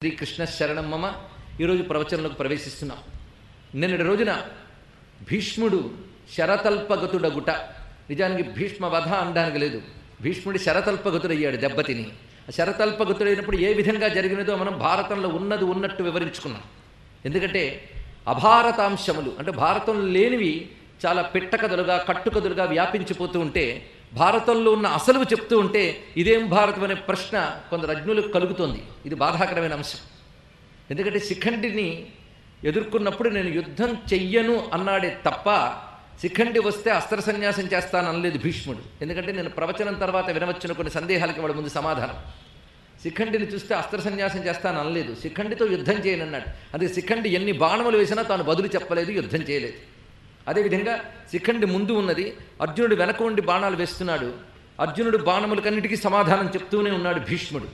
శ్రీకృష్ణ శరణం మమ ఈరోజు ప్రవచనంలోకి ప్రవేశిస్తున్నాం నిన్నటి రోజున భీష్ముడు శరతల్పగతుడగుట నిజానికి భీష్మ వధ అనడానికి లేదు భీష్ముడి శరతల్పగతుడయ్యాడు దెబ్బతిని ఆ శరతల్పగతుడైనప్పుడు ఏ విధంగా జరిగినదో మనం భారతంలో ఉన్నది ఉన్నట్టు వివరించుకున్నాం ఎందుకంటే అభారతాంశములు అంటే భారతం లేనివి చాలా పిట్టకథలుగా కట్టుకథలుగా వ్యాపించిపోతూ ఉంటే భారతంలో ఉన్న అసలు చెప్తూ ఉంటే ఇదేం భారతం అనే ప్రశ్న కొందరు అజ్ఞులకు కలుగుతోంది ఇది బాధాకరమైన అంశం ఎందుకంటే శిఖండిని ఎదుర్కొన్నప్పుడు నేను యుద్ధం చెయ్యను అన్నాడే తప్ప శిఖండి వస్తే అస్త్ర సన్యాసం చేస్తాను అనలేదు భీష్ముడు ఎందుకంటే నేను ప్రవచనం తర్వాత వినవచ్చిన కొన్ని సందేహాలకి వాడు ముందు సమాధానం శిఖండిని చూస్తే అస్త్ర సన్యాసం చేస్తాను అనలేదు శిఖండితో యుద్ధం చేయనన్నాడు అందుకే శిఖండి ఎన్ని బాణములు వేసినా తాను బదులు చెప్పలేదు యుద్ధం చేయలేదు అదేవిధంగా శిఖండి ముందు ఉన్నది అర్జునుడు వెనక ఉండి బాణాలు వేస్తున్నాడు అర్జునుడు బాణములకన్నిటికీ సమాధానం చెప్తూనే ఉన్నాడు భీష్ముడు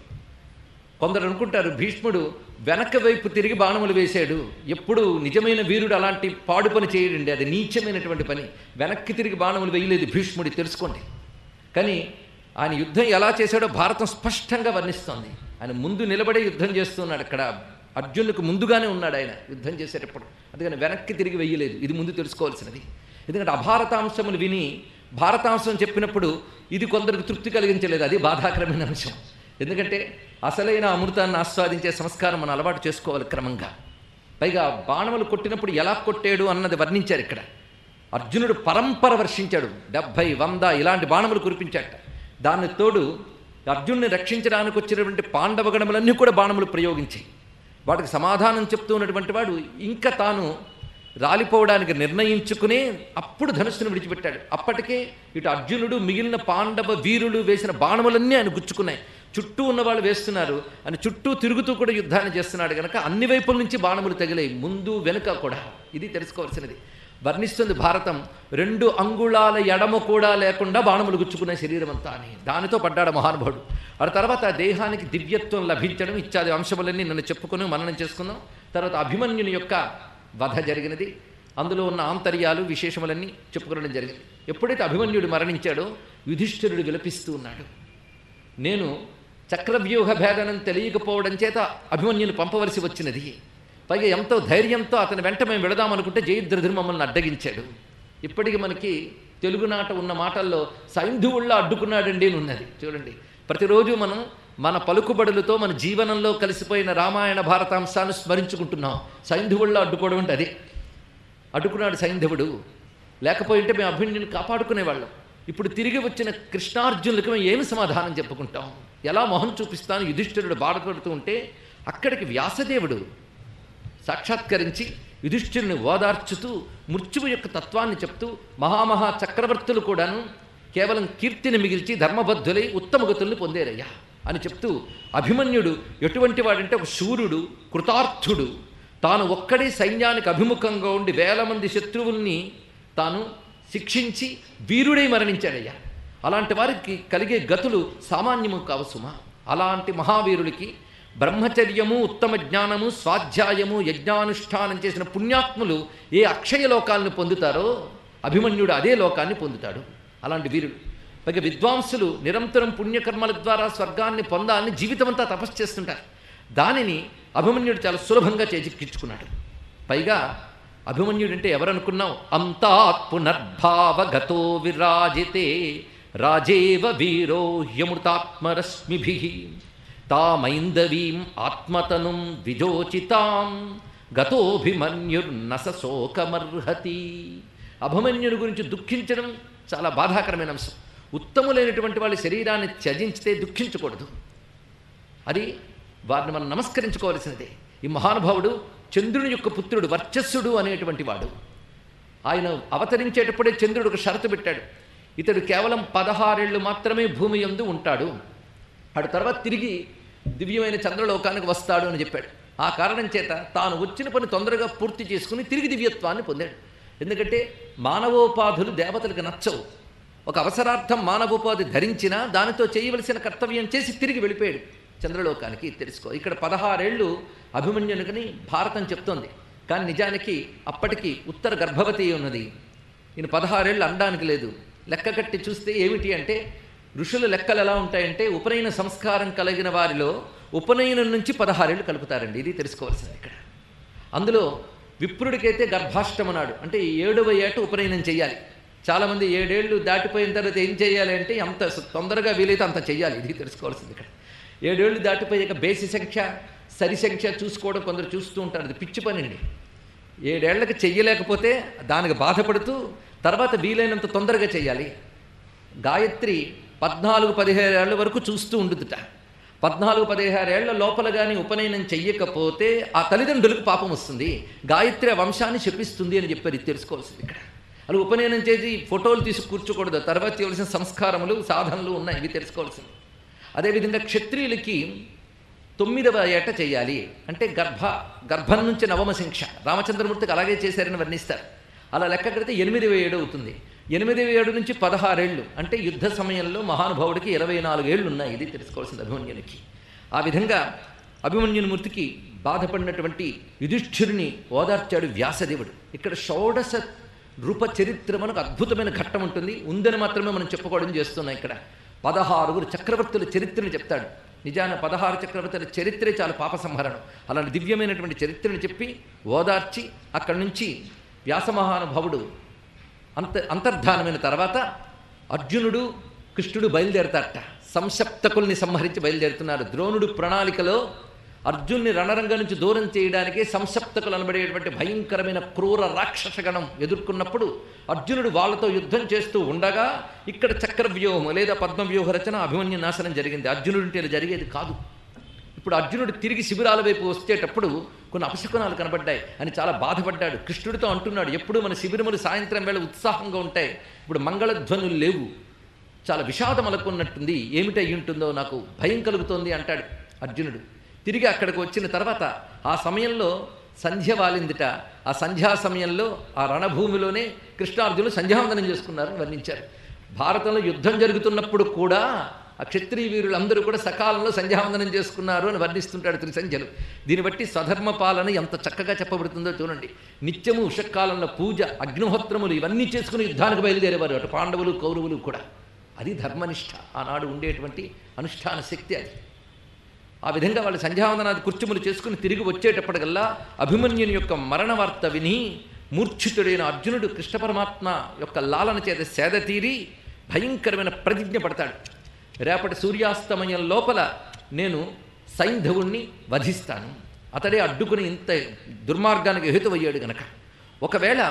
కొందరు అనుకుంటారు భీష్ముడు వెనక వైపు తిరిగి బాణములు వేశాడు ఎప్పుడు నిజమైన వీరుడు అలాంటి పాడు పని చేయడండి అది నీచమైనటువంటి పని వెనక్కి తిరిగి బాణములు వేయలేదు భీష్ముడి తెలుసుకోండి కానీ ఆయన యుద్ధం ఎలా చేశాడో భారతం స్పష్టంగా వర్ణిస్తోంది ఆయన ముందు నిలబడే యుద్ధం చేస్తున్నాడు అక్కడ అర్జునుకు ముందుగానే ఉన్నాడు ఆయన యుద్ధం చేసేటప్పుడు అందుకని వెనక్కి తిరిగి వెయ్యలేదు ఇది ముందు తెలుసుకోవాల్సినది ఎందుకంటే అభారతాంశములు విని భారతాంశం చెప్పినప్పుడు ఇది కొందరికి తృప్తి కలిగించలేదు అది బాధాకరమైన అంశం ఎందుకంటే అసలైన అమృతాన్ని ఆస్వాదించే సంస్కారం మనం అలవాటు చేసుకోవాలి క్రమంగా పైగా బాణములు కొట్టినప్పుడు ఎలా కొట్టాడు అన్నది వర్ణించారు ఇక్కడ అర్జునుడు పరంపర వర్షించాడు డెబ్భై వంద ఇలాంటి బాణములు కురిపించాట దాని తోడు అర్జునుడిని రక్షించడానికి వచ్చినటువంటి పాండవ గణములన్నీ కూడా బాణములు ప్రయోగించాయి వాటికి సమాధానం చెప్తూ ఉన్నటువంటి వాడు ఇంకా తాను రాలిపోవడానికి నిర్ణయించుకునే అప్పుడు ధనుస్సును విడిచిపెట్టాడు అప్పటికే ఇటు అర్జునుడు మిగిలిన పాండవ వీరులు వేసిన బాణములన్నీ ఆయన గుచ్చుకున్నాయి చుట్టూ ఉన్న వాళ్ళు వేస్తున్నారు అని చుట్టూ తిరుగుతూ కూడా యుద్ధాన్ని చేస్తున్నాడు కనుక అన్ని వైపుల నుంచి బాణములు తగిలాయి ముందు వెనుక కూడా ఇది తెలుసుకోవాల్సినది వర్ణిస్తుంది భారతం రెండు అంగుళాల ఎడమ కూడా లేకుండా బాణములు గుచ్చుకునే శరీరం అంతా అని దానితో పడ్డాడు మహానుభావుడు ఆ తర్వాత ఆ దేహానికి దివ్యత్వం లభించడం ఇత్యాది అంశములన్నీ నన్ను చెప్పుకుని మననం చేసుకుందాం తర్వాత అభిమన్యుని యొక్క వధ జరిగినది అందులో ఉన్న ఆంతర్యాలు విశేషములన్నీ చెప్పుకోవడం జరిగింది ఎప్పుడైతే అభిమన్యుడు మరణించాడో యుధిష్ఠిరుడు విలపిస్తూ ఉన్నాడు నేను చక్రవ్యూహ భేదనం తెలియకపోవడం చేత అభిమన్యుని పంపవలసి వచ్చినది పైగా ఎంతో ధైర్యంతో అతని వెంట మేము వెళదామనుకుంటే జయద్రథుడు మమ్మల్ని అడ్డగించాడు ఇప్పటికి మనకి తెలుగునాట ఉన్న మాటల్లో సైంధువుల్లో అడ్డుకున్నాడండి అని ఉన్నది చూడండి ప్రతిరోజు మనం మన పలుకుబడులతో మన జీవనంలో కలిసిపోయిన రామాయణ భారతాంశాన్ని స్మరించుకుంటున్నాం సైంధువుల్లో అడ్డుకోవడం అంటే అదే అడ్డుకున్నాడు సైంధవుడు లేకపోయింటే మేము అభిమన్యుని కాపాడుకునేవాళ్ళం ఇప్పుడు తిరిగి వచ్చిన కృష్ణార్జునులకు మేము ఏమి సమాధానం చెప్పుకుంటాం ఎలా మొహం చూపిస్తాను యుధిష్ఠిరుడు బాధపడుతూ ఉంటే అక్కడికి వ్యాసదేవుడు సాక్షాత్కరించి యుధిష్ఠిరుని ఓదార్చుతూ మృత్యువు యొక్క తత్వాన్ని చెప్తూ మహామహా చక్రవర్తులు కూడాను కేవలం కీర్తిని మిగిల్చి ధర్మబద్ధులై ఉత్తమ గతుల్ని పొందేరయ్యా అని చెప్తూ అభిమన్యుడు ఎటువంటి వాడంటే ఒక శూరుడు కృతార్థుడు తాను ఒక్కడే సైన్యానికి అభిముఖంగా ఉండి వేల మంది శత్రువుల్ని తాను శిక్షించి వీరుడై మరణించాడయ్యా అలాంటి వారికి కలిగే గతులు సామాన్యము కావు సుమా అలాంటి మహావీరుడికి బ్రహ్మచర్యము ఉత్తమ జ్ఞానము స్వాధ్యాయము యజ్ఞానుష్ఠానం చేసిన పుణ్యాత్ములు ఏ అక్షయ లోకాలను పొందుతారో అభిమన్యుడు అదే లోకాన్ని పొందుతాడు అలాంటి వీరుడు పైగా విద్వాంసులు నిరంతరం పుణ్యకర్మల ద్వారా స్వర్గాన్ని పొందాలని జీవితమంతా తపస్సు చేస్తుంటారు దానిని అభిమన్యుడు చాలా సులభంగా చేజిక్కించుకున్నాడు పైగా అభిమన్యుడు అంటే ఎవరనుకున్నావు అంతాత్ పునర్భావగతో విరాజితే రాజేవ వీరో హ్యమృతాత్మరశ్మిభి తామైందవీం ఆత్మతనుం విజోచితాం గతోభిమన్యుర్నస శోకమర్హతి అభిమన్యుని గురించి దుఃఖించడం చాలా బాధాకరమైన అంశం ఉత్తములైనటువంటి వాళ్ళ శరీరాన్ని త్యజించితే దుఃఖించకూడదు అది వారిని మనం నమస్కరించుకోవాల్సినదే ఈ మహానుభావుడు చంద్రుని యొక్క పుత్రుడు వర్చస్సుడు అనేటువంటి వాడు ఆయన అవతరించేటప్పుడే చంద్రుడు ఒక షరతు పెట్టాడు ఇతడు కేవలం పదహారేళ్ళు మాత్రమే భూమి యందు ఉంటాడు ఆడు తర్వాత తిరిగి దివ్యమైన చంద్రలోకానికి వస్తాడు అని చెప్పాడు ఆ కారణం చేత తాను వచ్చిన పని తొందరగా పూర్తి చేసుకుని తిరిగి దివ్యత్వాన్ని పొందాడు ఎందుకంటే మానవోపాధులు దేవతలకు నచ్చవు ఒక అవసరార్థం మానవోపాధి ధరించినా దానితో చేయవలసిన కర్తవ్యం చేసి తిరిగి వెళ్ళిపోయాడు చంద్రలోకానికి తెలుసుకో ఇక్కడ పదహారేళ్ళు అభిమన్యునికని భారతం చెప్తోంది కానీ నిజానికి అప్పటికి ఉత్తర గర్భవతి ఉన్నది ఈయన పదహారేళ్ళు అనడానికి లేదు లెక్క కట్టి చూస్తే ఏమిటి అంటే ఋషుల లెక్కలు ఎలా ఉంటాయంటే ఉపనయన సంస్కారం కలిగిన వారిలో ఉపనయనం నుంచి పదహారేళ్ళు కలుపుతారండి ఇది తెలుసుకోవాల్సింది ఇక్కడ అందులో విప్రుడికైతే గర్భాష్టమనాడు అంటే ఏడవ ఏట ఉపనయనం చేయాలి చాలామంది ఏడేళ్ళు దాటిపోయిన తర్వాత ఏం చేయాలి అంటే అంత తొందరగా వీలైతే అంత చేయాలి ఇది తెలుసుకోవాల్సింది ఇక్కడ ఏడేళ్ళు దాటిపోయాక బేసి సంఖ్య సరి సంఖ్య చూసుకోవడం కొందరు చూస్తూ ఉంటారు అది పిచ్చి పనండి ఏడేళ్లకు చెయ్యలేకపోతే దానికి బాధపడుతూ తర్వాత వీలైనంత తొందరగా చేయాలి గాయత్రి పద్నాలుగు పదిహేను ఏళ్ళ వరకు చూస్తూ ఉండుదుట పద్నాలుగు పదిహేను ఏళ్ల లోపల కానీ ఉపనయనం చెయ్యకపోతే ఆ తల్లిదండ్రులకు పాపం వస్తుంది గాయత్రి ఆ వంశాన్ని శపిస్తుంది అని చెప్పారు ఇది తెలుసుకోవాల్సింది ఇక్కడ అలా ఉపనయనం చేసి ఫోటోలు తీసి కూర్చోకూడదు తర్వాత చేయవలసిన సంస్కారములు సాధనలు ఉన్నాయి ఇవి తెలుసుకోవాల్సింది అదేవిధంగా క్షత్రియులకి తొమ్మిదవ ఏట చేయాలి అంటే గర్భ గర్భం నుంచి నవమ శిక్ష రామచంద్రమూర్తికి అలాగే చేశారని వర్ణిస్తారు అలా లెక్క కడితే ఎనిమిదవ ఏడు అవుతుంది ఎనిమిదవ ఏడు నుంచి పదహారేళ్ళు అంటే యుద్ధ సమయంలో మహానుభావుడికి ఇరవై నాలుగేళ్లు ఉన్నాయి ఇది తెలుసుకోవాల్సింది అభిమన్యునికి ఆ విధంగా అభిమన్యునిమూర్తికి బాధపడినటువంటి యుధిష్ఠిరుని ఓదార్చాడు వ్యాసదేవుడు ఇక్కడ షోడశ రూప చరిత్ర మనకు అద్భుతమైన ఘట్టం ఉంటుంది ఉందని మాత్రమే మనం చెప్పుకోవడం చేస్తున్నాం ఇక్కడ పదహారుగురు చక్రవర్తుల చరిత్రని చెప్తాడు నిజాన పదహారు చక్రవర్తుల చరిత్రే చాలా పాప సంహరణం అలాంటి దివ్యమైనటువంటి చరిత్రని చెప్పి ఓదార్చి అక్కడి నుంచి వ్యాసమహానుభావుడు అంత అంతర్ధానమైన తర్వాత అర్జునుడు కృష్ణుడు బయలుదేరతారట సంసప్తకుల్ని సంహరించి బయలుదేరుతున్నారు ద్రోణుడు ప్రణాళికలో అర్జున్ని రణరంగం నుంచి దూరం చేయడానికి సంసప్తకులు అనబడేటువంటి భయంకరమైన క్రూర రాక్షసగణం ఎదుర్కొన్నప్పుడు అర్జునుడు వాళ్ళతో యుద్ధం చేస్తూ ఉండగా ఇక్కడ చక్రవ్యూహం లేదా పద్మవ్యూహ రచన అభిమన్యు నాశనం జరిగింది అర్జునుడు అంటే ఇలా జరిగేది కాదు ఇప్పుడు అర్జునుడు తిరిగి శిబిరాల వైపు వచ్చేటప్పుడు కొన్ని అపశకునాలు కనబడ్డాయి అని చాలా బాధపడ్డాడు కృష్ణుడితో అంటున్నాడు ఎప్పుడు మన శిబిరములు సాయంత్రం వేళ ఉత్సాహంగా ఉంటాయి ఇప్పుడు మంగళధ్వనులు లేవు చాలా విషాదం అలకున్నట్టుంది ఏమిటి అయి ఉంటుందో నాకు భయం కలుగుతోంది అంటాడు అర్జునుడు తిరిగి అక్కడికి వచ్చిన తర్వాత ఆ సమయంలో సంధ్య వాలిందిట ఆ సంధ్యా సమయంలో ఆ రణభూమిలోనే కృష్ణార్జునులు సంధ్యావందనం చేసుకున్నారని వర్ణించారు భారతంలో యుద్ధం జరుగుతున్నప్పుడు కూడా ఆ క్షత్రియ వీరులందరూ కూడా సకాలంలో సంధ్యావందనం చేసుకున్నారు అని వర్ణిస్తుంటాడు త్రిసంధ్యలు దీన్ని బట్టి స్వధర్మ పాలన ఎంత చక్కగా చెప్పబడుతుందో చూడండి నిత్యము ఉషకాలంలో పూజ అగ్నిహోత్రములు ఇవన్నీ చేసుకుని యుద్ధానికి బయలుదేరేవారు అటు పాండవులు కౌరవులు కూడా అది ధర్మనిష్ట ఆనాడు ఉండేటువంటి అనుష్ఠాన శక్తి అది ఆ విధంగా వాళ్ళు సంధ్యావందనాది కుర్చములు చేసుకుని తిరిగి వచ్చేటప్పటికల్లా అభిమన్యుని యొక్క మరణ వార్త విని మూర్ఛితుడైన అర్జునుడు కృష్ణ పరమాత్మ యొక్క లాలన చేత సేద తీరి భయంకరమైన ప్రతిజ్ఞ పడతాడు రేపటి సూర్యాస్తమయం లోపల నేను సైంధవుణ్ణి వధిస్తాను అతడే అడ్డుకుని ఇంత దుర్మార్గానికి హేతువయ్యాడు గనక ఒకవేళ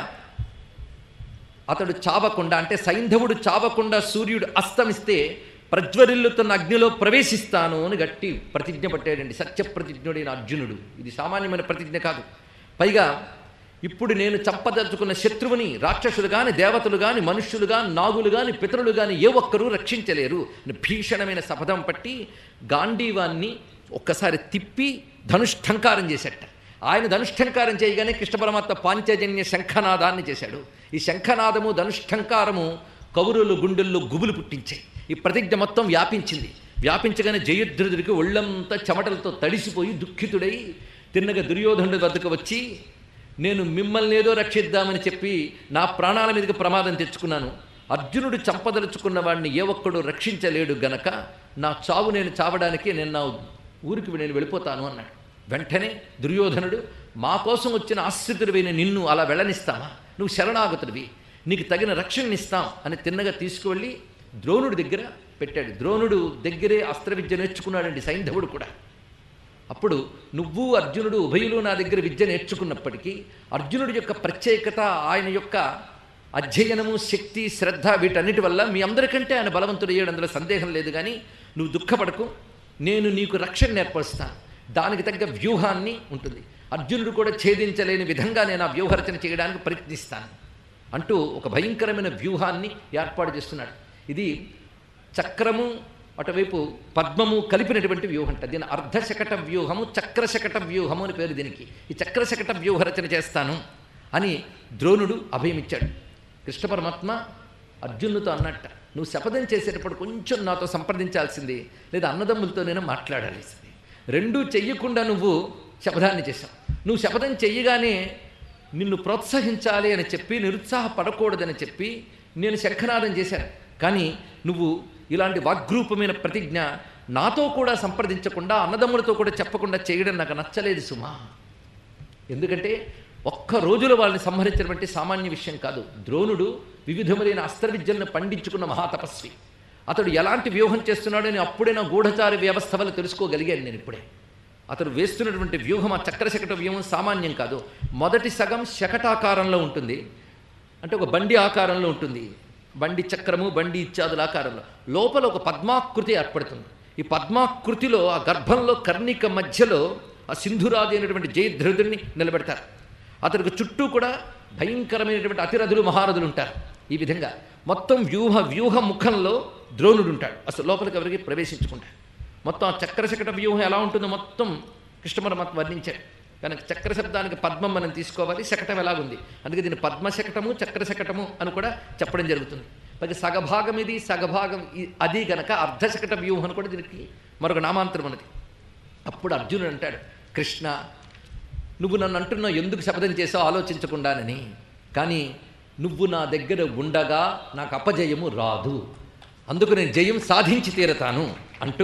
అతడు చావకుండా అంటే సైంధవుడు చావకుండా సూర్యుడు అస్తమిస్తే ప్రజ్వరిల్లుతున్న అగ్నిలో ప్రవేశిస్తాను అని గట్టి ప్రతిజ్ఞ పట్టాడండి సత్యప్రతిజ్ఞుడైన అర్జునుడు ఇది సామాన్యమైన ప్రతిజ్ఞ కాదు పైగా ఇప్పుడు నేను చంపదలుచుకున్న శత్రువుని రాక్షసులు కానీ దేవతలు కానీ మనుష్యులు కానీ నాగులు కానీ పితరులు కానీ ఏ ఒక్కరూ రక్షించలేరు అని భీషణమైన శపథం పట్టి గాంధీవాన్ని ఒక్కసారి తిప్పి ధనుష్ఠంకారం చేసేట ఆయన ధనుష్ఠంకారం చేయగానే కృష్ణ పరమాత్మ పాంచజన్య శంఖనాదాన్ని చేశాడు ఈ శంఖనాదము ధనుష్ఠంకారము కౌరులు గుండెల్లో గుబులు పుట్టించాయి ఈ ప్రతిజ్ఞ మొత్తం వ్యాపించింది వ్యాపించగానే జయద్రుడికి ఒళ్ళంతా చెమటలతో తడిసిపోయి దుఃఖితుడై తిన్నగా దుర్యోధనుడి వద్దకు వచ్చి నేను మిమ్మల్ని ఏదో రక్షిద్దామని చెప్పి నా ప్రాణాల మీదకి ప్రమాదం తెచ్చుకున్నాను అర్జునుడు చంపదలుచుకున్న వాడిని ఏ ఒక్కడు రక్షించలేడు గనక నా చావు నేను చావడానికి నేను నా ఊరికి నేను వెళ్ళిపోతాను అన్నాడు వెంటనే దుర్యోధనుడు మా కోసం వచ్చిన ఆశ్రితుడివైన నిన్ను అలా వెళ్ళనిస్తామా నువ్వు శరణాగతుడివి నీకు తగిన రక్షణనిస్తాం అని తిన్నగా తీసుకువెళ్ళి ద్రోణుడి దగ్గర పెట్టాడు ద్రోణుడు దగ్గరే అస్త్ర విద్య నేర్చుకున్నాడండి సైంధవుడు కూడా అప్పుడు నువ్వు అర్జునుడు ఉభయులు నా దగ్గర విద్య నేర్చుకున్నప్పటికీ అర్జునుడి యొక్క ప్రత్యేకత ఆయన యొక్క అధ్యయనము శక్తి శ్రద్ధ వీటన్నిటి వల్ల మీ అందరికంటే ఆయన బలవంతుడయ్యాడు అందులో సందేహం లేదు కానీ నువ్వు దుఃఖపడకు నేను నీకు రక్షణ ఏర్పరుస్తాను దానికి తగ్గ వ్యూహాన్ని ఉంటుంది అర్జునుడు కూడా ఛేదించలేని విధంగా నేను ఆ వ్యూహరచన చేయడానికి ప్రయత్నిస్తాను అంటూ ఒక భయంకరమైన వ్యూహాన్ని ఏర్పాటు చేస్తున్నాడు ఇది చక్రము అటువైపు పద్మము కలిపినటువంటి వ్యూహం అంట దీని అర్ధశకట వ్యూహము చక్రశకట వ్యూహము అని పేరు దీనికి ఈ చక్రశకట వ్యూహ రచన చేస్తాను అని ద్రోణుడు అభయమిచ్చాడు కృష్ణ పరమాత్మ అర్జునుడితో అన్నట్ట నువ్వు శపథం చేసేటప్పుడు కొంచెం నాతో సంప్రదించాల్సింది లేదా అన్నదమ్ములతో నేను మాట్లాడాల్సింది రెండూ చెయ్యకుండా నువ్వు శపథాన్ని చేశావు నువ్వు శపథం చెయ్యగానే నిన్ను ప్రోత్సహించాలి అని చెప్పి నిరుత్సాహపడకూడదని చెప్పి నేను శంఖనాదం చేశాను కానీ నువ్వు ఇలాంటి వాగ్రూపమైన ప్రతిజ్ఞ నాతో కూడా సంప్రదించకుండా అన్నదమ్ములతో కూడా చెప్పకుండా చేయడం నాకు నచ్చలేదు సుమా ఎందుకంటే ఒక్క రోజులో వాళ్ళని సంహరించడం అంటే సామాన్య విషయం కాదు ద్రోణుడు వివిధములైన అస్త్ర విద్యలను పండించుకున్న మహాతపస్వి అతడు ఎలాంటి వ్యూహం చేస్తున్నాడని అప్పుడే నా గూఢచారి వ్యవస్థ వల్ల తెలుసుకోగలిగాను నేను ఇప్పుడే అతడు వేస్తున్నటువంటి వ్యూహం ఆ చక్రశకట వ్యూహం సామాన్యం కాదు మొదటి సగం శకటాకారంలో ఉంటుంది అంటే ఒక బండి ఆకారంలో ఉంటుంది బండి చక్రము బండి ఇత్యాదుల ఆకారంలో లోపల ఒక పద్మాకృతి ఏర్పడుతుంది ఈ పద్మాకృతిలో ఆ గర్భంలో కర్ణిక మధ్యలో ఆ సింధురాజు అయినటువంటి జయధ్రుడిని నిలబెడతారు అతనికి చుట్టూ కూడా భయంకరమైనటువంటి అతిరథులు మహారథులు ఉంటారు ఈ విధంగా మొత్తం వ్యూహ వ్యూహ ముఖంలో ద్రోణుడు ఉంటాడు అసలు లోపలికి ఎవరికి ప్రవేశించుకుంటాడు మొత్తం ఆ చక్రశకట వ్యూహం ఎలా ఉంటుందో మొత్తం కృష్ణ పరమాత్మ వర్ణించాడు కనుక చక్ర శబ్దానికి పద్మం మనం తీసుకోవాలి శకటం ఎలాగుంది అందుకే దీన్ని పద్మశకటము చక్రశకటము అని కూడా చెప్పడం జరుగుతుంది పైగా సగభాగం ఇది సగభాగం ఇ- అది గనక అర్ధశకట వ్యూహం అని కూడా దీనికి మరొక నామాంతరం ఉన్నది అప్పుడు అర్జునుడు అంటాడు కృష్ణ నువ్వు నన్ను అంటున్నావు ఎందుకు శపథం చేసావు ఆలోచించకుండానని కానీ నువ్వు నా దగ్గర ఉండగా నాకు అపజయము రాదు అందుకు నేను జయం సాధించి తీరతాను అంటూ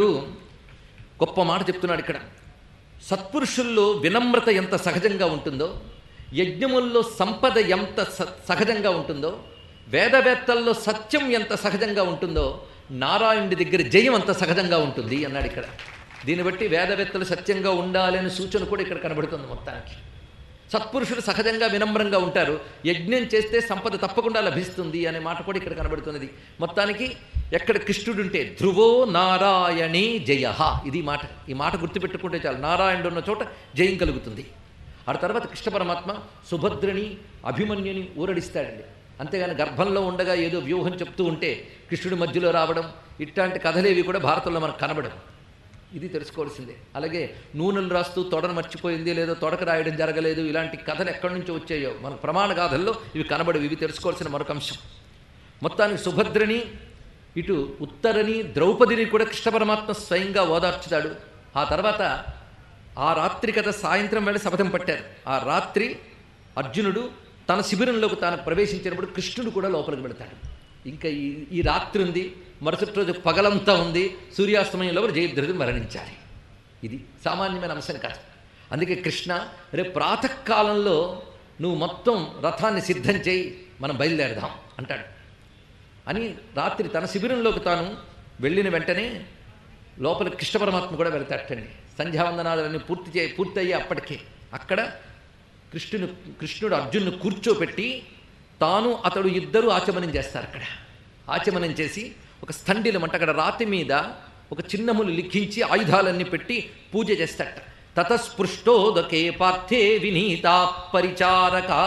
గొప్ప మాట చెప్తున్నాడు ఇక్కడ సత్పురుషుల్లో వినమ్రత ఎంత సహజంగా ఉంటుందో యజ్ఞముల్లో సంపద ఎంత స- సహజంగా ఉంటుందో వేదవేత్తల్లో సత్యం ఎంత సహజంగా ఉంటుందో నారాయణుడి దగ్గర జయం అంత సహజంగా ఉంటుంది అన్నాడు ఇక్కడ దీన్ని బట్టి వేదవేత్తలు సత్యంగా ఉండాలి అనే సూచన కూడా ఇక్కడ కనబడుతుంది మొత్తానికి సత్పురుషులు సహజంగా వినమ్రంగా ఉంటారు యజ్ఞం చేస్తే సంపద తప్పకుండా లభిస్తుంది అనే మాట కూడా ఇక్కడ కనబడుతున్నది మొత్తానికి ఎక్కడ కృష్ణుడుంటే ధ్రువో నారాయణీ జయ ఇది మాట ఈ మాట గుర్తుపెట్టుకుంటే చాలు నారాయణుడు ఉన్న చోట జయం కలుగుతుంది ఆ తర్వాత కృష్ణ పరమాత్మ సుభద్రని అభిమన్యుని ఊరడిస్తాడండి అంతేగాని గర్భంలో ఉండగా ఏదో వ్యూహం చెప్తూ ఉంటే కృష్ణుడి మధ్యలో రావడం ఇట్లాంటి కథలేవి కూడా భారతంలో మనకు కనబడవు ఇది తెలుసుకోవాల్సిందే అలాగే నూనెలు రాస్తూ తొడను మర్చిపోయింది లేదో తొడక రాయడం జరగలేదు ఇలాంటి కథలు ఎక్కడి నుంచో వచ్చాయో మన ప్రమాణ గాథల్లో ఇవి కనబడవు ఇవి తెలుసుకోవాల్సిన మరొక అంశం మొత్తానికి సుభద్రని ఇటు ఉత్తరని ద్రౌపదిని కూడా కృష్ణ పరమాత్మ స్వయంగా ఓదార్చుతాడు ఆ తర్వాత ఆ రాత్రి కథ సాయంత్రం వేళ శపథం పట్టారు ఆ రాత్రి అర్జునుడు తన శిబిరంలోకి తాను ప్రవేశించినప్పుడు కృష్ణుడు కూడా లోపలికి వెళతాడు ఇంకా ఈ ఈ రాత్రి ఉంది మరుసటి రోజు పగలంతా ఉంది సూర్యాస్తమయంలో జయద్రథుడు మరణించాలి ఇది సామాన్యమైన అంశం కాదు అందుకే కృష్ణ రేపు ప్రాతకాలంలో నువ్వు మొత్తం రథాన్ని సిద్ధం చేయి మనం బయలుదేరదాం అంటాడు అని రాత్రి తన శిబిరంలోకి తాను వెళ్ళిన వెంటనే లోపల కృష్ణ పరమాత్మ కూడా వెళ్తాటండి సంధ్యావందనాలన్నీ పూర్తి చే పూర్తయ్యే అప్పటికే అక్కడ కృష్ణుని కృష్ణుడు అర్జునుని కూర్చోపెట్టి తాను అతడు ఇద్దరు ఆచమనం చేస్తారు అక్కడ ఆచమనం చేసి ఒక స్థండిలం అంటే అక్కడ రాతి మీద ఒక చిన్నములు లిఖించి ఆయుధాలన్నీ పెట్టి పూజ చేస్తాట తతస్పృష్టోదకే పార్థే వినీతా పరిచారకా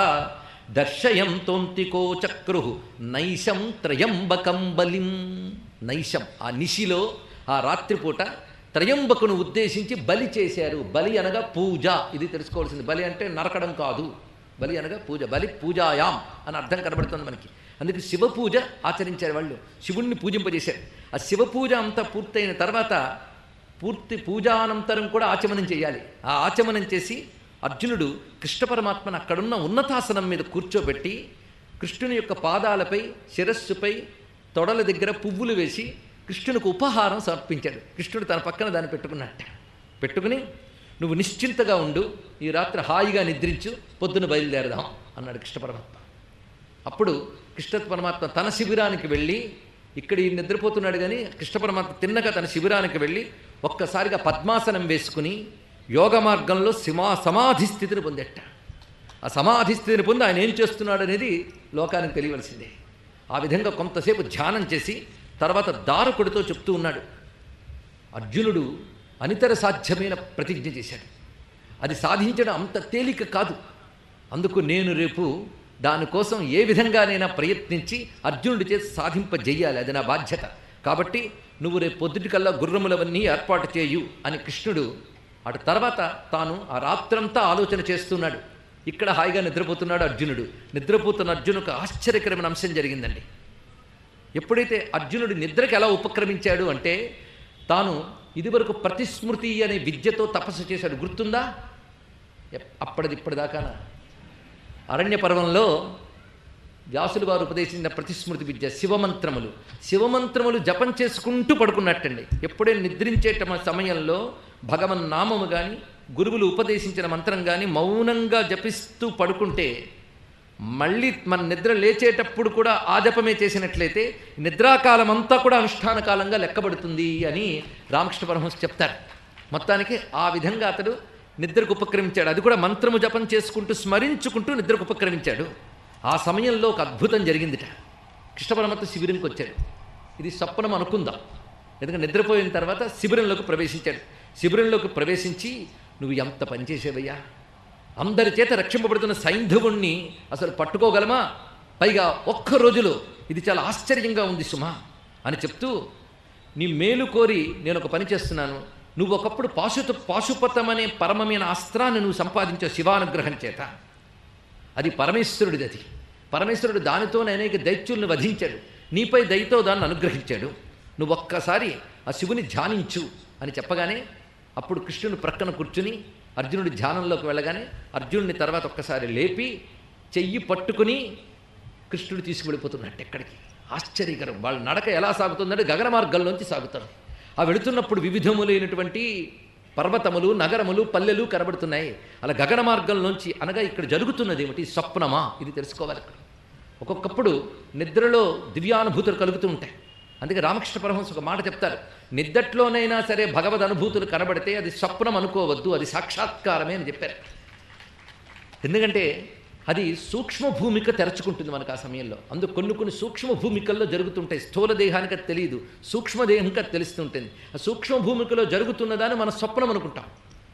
దర్శయం తొంతికో చక్రు నైశం త్రయంబకం బలిం నైశం ఆ నిశిలో ఆ రాత్రిపూట త్రయంబకును ఉద్దేశించి బలి చేశారు బలి అనగా పూజ ఇది తెలుసుకోవాల్సింది బలి అంటే నరకడం కాదు బలి అనగా పూజ బలి పూజాయాం అని అర్థం కనబడుతుంది మనకి అందుకే శివ పూజ ఆచరించారు వాళ్ళు శివుణ్ణి పూజింపజేశారు ఆ శివ పూజ అంతా పూర్తయిన తర్వాత పూర్తి పూజానంతరం కూడా ఆచమనం చేయాలి ఆ ఆచమనం చేసి అర్జునుడు కృష్ణ పరమాత్మను అక్కడున్న ఉన్నతాసనం మీద కూర్చోబెట్టి కృష్ణుని యొక్క పాదాలపై శిరస్సుపై తొడల దగ్గర పువ్వులు వేసి కృష్ణునికి ఉపహారం సమర్పించాడు కృష్ణుడు తన పక్కన దాన్ని పెట్టుకున్నట్ట పెట్టుకుని నువ్వు నిశ్చింతగా ఉండు ఈ రాత్రి హాయిగా నిద్రించు పొద్దున బయలుదేరదాం అన్నాడు కృష్ణ పరమాత్మ అప్పుడు కృష్ణ పరమాత్మ తన శిబిరానికి వెళ్ళి ఇక్కడ ఈ నిద్రపోతున్నాడు కానీ కృష్ణ పరమాత్మ తిన్నగా తన శిబిరానికి వెళ్ళి ఒక్కసారిగా పద్మాసనం వేసుకుని యోగ మార్గంలో సిమా సమాధి స్థితిని పొందెట్ట ఆ సమాధి స్థితిని పొంది ఆయన ఏం చేస్తున్నాడు అనేది లోకానికి తెలియవలసిందే ఆ విధంగా కొంతసేపు ధ్యానం చేసి తర్వాత దారకుడితో చెప్తూ ఉన్నాడు అర్జునుడు అనితర సాధ్యమైన ప్రతిజ్ఞ చేశాడు అది సాధించడం అంత తేలిక కాదు అందుకు నేను రేపు దానికోసం ఏ విధంగానైనా ప్రయత్నించి అర్జునుడి చేసి సాధింపజేయాలి అది నా బాధ్యత కాబట్టి నువ్వు రేపు పొద్దుటికల్లా గుర్రములవన్నీ ఏర్పాటు చేయు అని కృష్ణుడు అటు తర్వాత తాను ఆ రాత్రంతా ఆలోచన చేస్తున్నాడు ఇక్కడ హాయిగా నిద్రపోతున్నాడు అర్జునుడు నిద్రపోతున్న అర్జునుకు ఆశ్చర్యకరమైన అంశం జరిగిందండి ఎప్పుడైతే అర్జునుడు నిద్రకి ఎలా ఉపక్రమించాడు అంటే తాను ఇదివరకు ప్రతిస్మృతి అనే విద్యతో తపస్సు చేశాడు వ్యాసులు వారు ఉపదేశించిన ప్రతిస్మృతి విద్య శివమంత్రములు శివమంత్రములు జపం చేసుకుంటూ పడుకున్నట్టండి ఎప్పుడే నిద్రించేట సమయంలో భగవన్ నామము కానీ గురువులు ఉపదేశించిన మంత్రం కానీ మౌనంగా జపిస్తూ పడుకుంటే మళ్ళీ మన నిద్ర లేచేటప్పుడు కూడా ఆ జపమే చేసినట్లయితే నిద్రాకాలం అంతా కూడా అనుష్ఠాన కాలంగా లెక్కబడుతుంది అని రామకృష్ణ పరమహంస చెప్తారు మొత్తానికి ఆ విధంగా అతడు నిద్రకు ఉపక్రమించాడు అది కూడా మంత్రము జపం చేసుకుంటూ స్మరించుకుంటూ నిద్రకు ఉపక్రమించాడు ఆ సమయంలో ఒక అద్భుతం జరిగిందిట కృష్ణ పరమాత్మ శిబిరంకి వచ్చాడు ఇది స్వప్నం అనుకుందాం ఎందుకంటే నిద్రపోయిన తర్వాత శిబిరంలోకి ప్రవేశించాడు శిబిరంలోకి ప్రవేశించి నువ్వు ఎంత పనిచేసేవయ్యా అందరి చేత రక్షింపబడుతున్న సైంధవుణ్ణి అసలు పట్టుకోగలమా పైగా ఒక్క రోజులో ఇది చాలా ఆశ్చర్యంగా ఉంది సుమా అని చెప్తూ నీ మేలు కోరి నేను ఒక పని చేస్తున్నాను నువ్వు ఒకప్పుడు పాశుత పాశుపతం అనే పరమమైన అస్త్రాన్ని నువ్వు సంపాదించావు శివానుగ్రహం చేత అది పరమేశ్వరుడిది అది పరమేశ్వరుడు దానితోనే అనేక దైత్యుల్ని వధించాడు నీపై దయతో దాన్ని అనుగ్రహించాడు నువ్వు ఒక్కసారి ఆ శివుని ధ్యానించు అని చెప్పగానే అప్పుడు కృష్ణుని ప్రక్కన కూర్చుని అర్జునుడి ధ్యానంలోకి వెళ్ళగానే అర్జునుడిని తర్వాత ఒక్కసారి లేపి చెయ్యి పట్టుకుని కృష్ణుడు తీసుకువెళ్ళిపోతున్నట్టు ఎక్కడికి ఆశ్చర్యకరం వాళ్ళ నడక ఎలా సాగుతుందంటే గగన మార్గంలోంచి సాగుతారు ఆ వెళుతున్నప్పుడు వివిధములైనటువంటి పర్వతములు నగరములు పల్లెలు కనబడుతున్నాయి అలా గగన మార్గంలోంచి అనగా ఇక్కడ జరుగుతున్నది ఏమిటి స్వప్నమా ఇది తెలుసుకోవాలి ఇక్కడ ఒక్కొక్కప్పుడు నిద్రలో దివ్యానుభూతులు కలుగుతూ ఉంటాయి అందుకే రామకృష్ణ పరమహంస ఒక మాట చెప్తారు నిద్దట్లోనైనా సరే భగవద్ అనుభూతులు కనబడితే అది స్వప్నం అనుకోవద్దు అది సాక్షాత్కారమే అని చెప్పారు ఎందుకంటే అది సూక్ష్మ భూమిక తెరచుకుంటుంది మనకు ఆ సమయంలో అందుకు కొన్ని కొన్ని సూక్ష్మ భూమికల్లో జరుగుతుంటాయి స్థూల దేహానికి అది తెలియదు సూక్ష్మదేహానికి అది తెలుస్తుంటుంది ఆ సూక్ష్మ భూమికలో జరుగుతున్నదాన్ని మన స్వప్నం అనుకుంటాం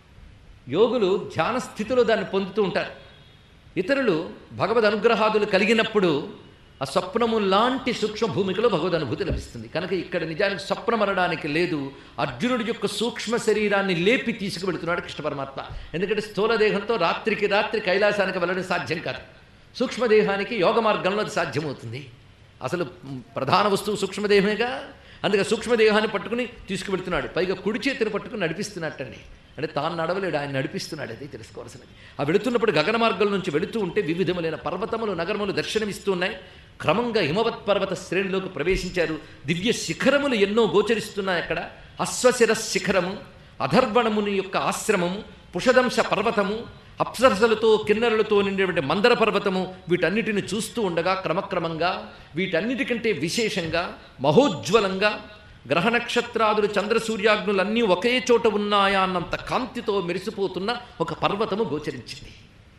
యోగులు ధ్యాన స్థితిలో దాన్ని పొందుతూ ఉంటారు ఇతరులు భగవద్ అనుగ్రహాదులు కలిగినప్పుడు ఆ స్వప్నము లాంటి సూక్ష్మ భూమికలో భగవద్ అనుభూతి లభిస్తుంది కనుక ఇక్కడ నిజానికి స్వప్నం అనడానికి లేదు అర్జునుడి యొక్క సూక్ష్మ శరీరాన్ని లేపి తీసుకువెడుతున్నాడు కృష్ణ పరమాత్మ ఎందుకంటే స్థూల దేహంతో రాత్రికి రాత్రి కైలాసానికి వెళ్ళడం సాధ్యం కాదు సూక్ష్మదేహానికి యోగ మార్గంలో అది సాధ్యమవుతుంది అసలు ప్రధాన వస్తువు సూక్ష్మదేహమేగా అందుకే సూక్ష్మదేహాన్ని పట్టుకుని తీసుకువెడుతున్నాడు పైగా కుడి చేతిని పట్టుకుని నడిపిస్తున్నట్టండి అంటే తాను నడవలేడు ఆయన నడిపిస్తున్నాడు అది తెలుసుకోవాల్సినది ఆ వెళుతున్నప్పుడు గగన మార్గం నుంచి వెళుతూ ఉంటే వివిధములైన పర్వతములు నగరములు దర్శనమిస్తూ ఉన్నాయి క్రమంగా హిమవత్ పర్వత శ్రేణిలోకి ప్రవేశించారు దివ్య శిఖరములు ఎన్నో గోచరిస్తున్నాయి అక్కడ అశ్వశిర శిఖరము అధర్వణముని యొక్క ఆశ్రమము పుషదంశ పర్వతము అప్సరసలతో కిన్నెరలతో నిండినటువంటి మందర పర్వతము వీటన్నిటిని చూస్తూ ఉండగా క్రమక్రమంగా వీటన్నిటికంటే విశేషంగా మహోజ్వలంగా గ్రహ నక్షత్రాదులు చంద్రసూర్యాగ్నులన్నీ ఒకే చోట ఉన్నాయా అన్నంత కాంతితో మెరిసిపోతున్న ఒక పర్వతము గోచరించింది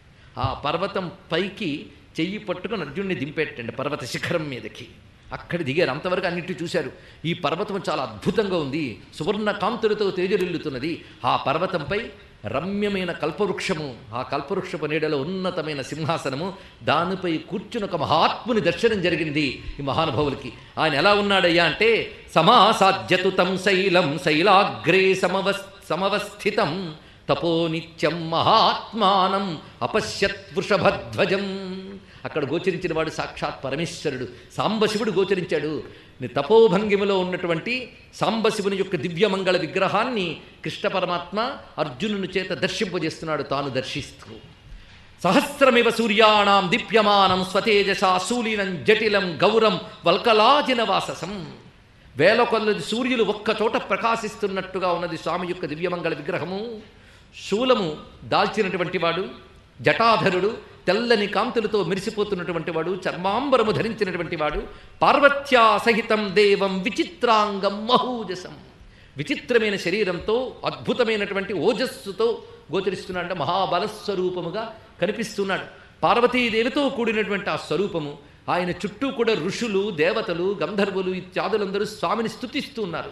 ఆ పర్వతం పైకి చెయ్యి పట్టుకుని అర్జున్ని దింపేటండి పర్వత శిఖరం మీదకి అక్కడ దిగారు అంతవరకు అన్నిటి చూశారు ఈ పర్వతం చాలా అద్భుతంగా ఉంది సువర్ణ కాంతులతో తేజరిల్లుతున్నది ఆ పర్వతంపై రమ్యమైన కల్పవృక్షము ఆ కల్పవృక్షపు నీడలో ఉన్నతమైన సింహాసనము దానిపై కూర్చుని ఒక మహాత్ముని దర్శనం జరిగింది ఈ మహానుభావులకి ఆయన ఎలా ఉన్నాడయ్యా అంటే సమాసాధ్యతు తం శైలం శైలాగ్రే సమవస్ సమవస్థితం తపో నిత్యం మహాత్మానం అపశ్యత్ వృషభధ్వజం అక్కడ గోచరించిన వాడు సాక్షాత్ పరమేశ్వరుడు సాంబశివుడు గోచరించాడు నీ తపోభంగిమలో ఉన్నటువంటి సాంబశివుని యొక్క దివ్యమంగళ విగ్రహాన్ని కృష్ణ పరమాత్మ అర్జునుని చేత దర్శింపజేస్తున్నాడు తాను దర్శిస్తూ సహస్రమివ సూర్యాణం దీప్యమానం స్వతేజసా శూలినం జటిలం గౌరం వల్కలాజిన వాససం వేల కొలది సూర్యులు ఒక్కచోట ప్రకాశిస్తున్నట్టుగా ఉన్నది స్వామి యొక్క దివ్యమంగళ విగ్రహము శూలము దాల్చినటువంటి వాడు జటాధరుడు తెల్లని కాంతులతో మెరిసిపోతున్నటువంటి వాడు చర్మాంబరము ధరించినటువంటి వాడు పార్వత్యా సహితం దేవం విచిత్రాంగం మహూజసం విచిత్రమైన శరీరంతో అద్భుతమైనటువంటి ఓజస్సుతో గోచరిస్తున్నాడు మహాబలస్వరూపముగా కనిపిస్తున్నాడు పార్వతీదేవితో కూడినటువంటి ఆ స్వరూపము ఆయన చుట్టూ కూడా ఋషులు దేవతలు గంధర్వులు ఇత్యాదులందరూ స్వామిని స్తుతిస్తూ ఉన్నారు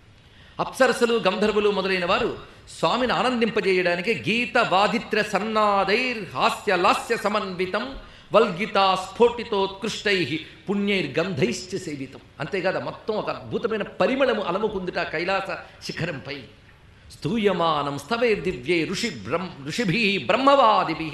అప్సరసలు గంధర్వులు మొదలైన వారు స్వామిని ఆనందింపజేయడానికి గీత వాదిత్ర సన్నాదైర్ హాస్య లాస్య సమన్వితం వల్గిత స్ఫోటితోత్కృష్టై పుణ్యైర్గంధైశ్చ సేవితం అంతేకాదు మొత్తం ఒక అద్భుతమైన పరిమళము అలముకుందిట కైలాస శిఖరంపై స్తూయమానం స్తవైర్దివ్యై ఋషి బ్రహ్మ ఋషిభి బ్రహ్మవాదిభి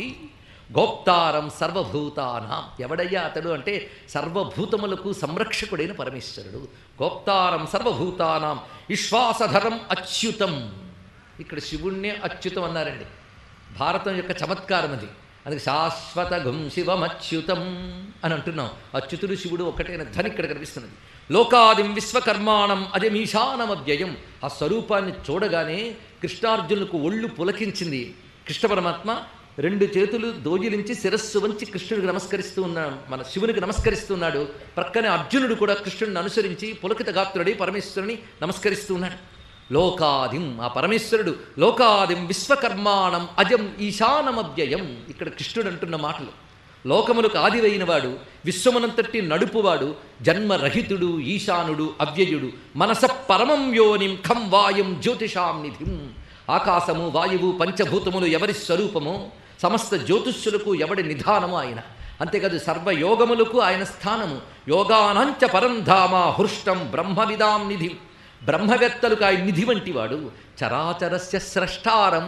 గోప్తారం సర్వభూతానాం ఎవడయ్యా అతడు అంటే సర్వభూతములకు సంరక్షకుడైన పరమేశ్వరుడు గోప్తారం సర్వభూతానాం విశ్వాసధరం అచ్యుతం ఇక్కడ శివుణ్ణే అచ్యుతం అన్నారండి భారతం యొక్క చమత్కారం అది అందుకే శాశ్వత గుం శివమచ్యుతం అని అంటున్నాం అచ్యుతుడు శివుడు ఒకటైన ధని ఇక్కడ కనిపిస్తున్నది లోకాదిం విశ్వకర్మాణం అదే మీశానమవ్యయం ఆ స్వరూపాన్ని చూడగానే కృష్ణార్జునులకు ఒళ్ళు పులకించింది కృష్ణ పరమాత్మ రెండు చేతులు దోజిలించి శిరస్సు వంచి కృష్ణుడికి నమస్కరిస్తూ ఉన్నాడు మన శివునికి నమస్కరిస్తున్నాడు ప్రక్కనే అర్జునుడు కూడా కృష్ణుడిని అనుసరించి పులకిత గాత్రుడి పరమేశ్వరుని నమస్కరిస్తూ ఉన్నాడు లోకాదిం ఆ పరమేశ్వరుడు లోకాదిం విశ్వకర్మాణం అజం ఈశానమవ్యయం ఇక్కడ కృష్ణుడు అంటున్న మాటలు లోకములకు ఆదివైనవాడు విశ్వమునంతటి నడుపువాడు జన్మరహితుడు ఈశానుడు అవ్యయుడు మనస పరమం యోనిం ఖం వాయం జ్యోతిషాం నిధిం ఆకాశము వాయువు పంచభూతములు ఎవరి స్వరూపమో సమస్త జ్యోతిష్యులకు ఎవడి నిధానము ఆయన అంతేకాదు సర్వయోగములకు ఆయన స్థానము యోగానంచ పరంధామ హృష్టం బ్రహ్మవిదాం నిధి బ్రహ్మవేత్తలకు ఆయన నిధి వంటివాడు చరాచరస్య స్రష్టారం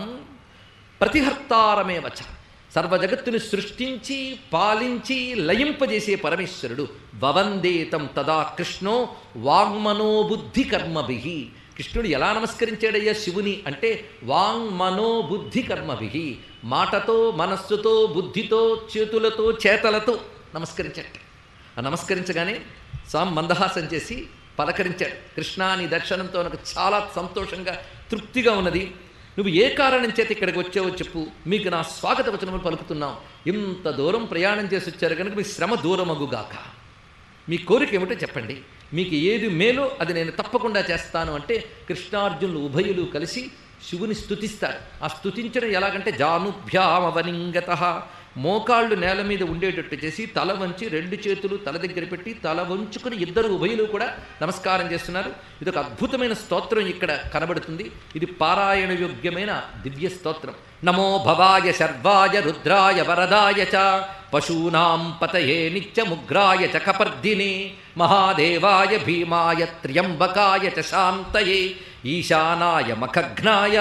ప్రతిహర్తారమేవచ సర్వజగత్తుని సృష్టించి పాలించి లయింపజేసే పరమేశ్వరుడు వవందేతం తదా కృష్ణో వాంగ్మనోబుద్ధి కర్మభి కృష్ణుడు ఎలా నమస్కరించాడయ్యా శివుని అంటే వాంగ్మనోబుద్ధి కర్మభి మాటతో మనస్సుతో బుద్ధితో చేతులతో చేతలతో నమస్కరించాడు ఆ నమస్కరించగానే స్వామి మందహాసం చేసి పలకరించాడు కృష్ణ నీ దర్శనంతో నాకు చాలా సంతోషంగా తృప్తిగా ఉన్నది నువ్వు ఏ కారణం చేత ఇక్కడికి వచ్చావో చెప్పు మీకు నా స్వాగత వచనములు పలుకుతున్నాం ఇంత దూరం ప్రయాణం చేసి వచ్చారు కనుక మీ శ్రమ దూరమగుగాక మీ కోరిక ఏమిటో చెప్పండి మీకు ఏది మేలో అది నేను తప్పకుండా చేస్తాను అంటే కృష్ణార్జునులు ఉభయులు కలిసి శివుని స్తుతిస్తారు ఆ స్తుతించడం ఎలాగంటే జానుభ్యామవనింగత మోకాళ్ళు నేల మీద ఉండేటట్టు చేసి తల వంచి రెండు చేతులు తల దగ్గర పెట్టి తల వంచుకుని ఇద్దరు ఉభయులు కూడా నమస్కారం చేస్తున్నారు ఇది ఒక అద్భుతమైన స్తోత్రం ఇక్కడ కనబడుతుంది ఇది పారాయణ యోగ్యమైన దివ్య స్తోత్రం నమో భవాయ శర్వాయ రుద్రాయ వరదాయ చ పశూనాం పతయే నిత్యముగ్రాయ చ కపర్దినే మహాదేవాయ భీమాయ త్ర్యంబకాయ చ శాంతయే ఈశానాయ మఖఘ్నాయ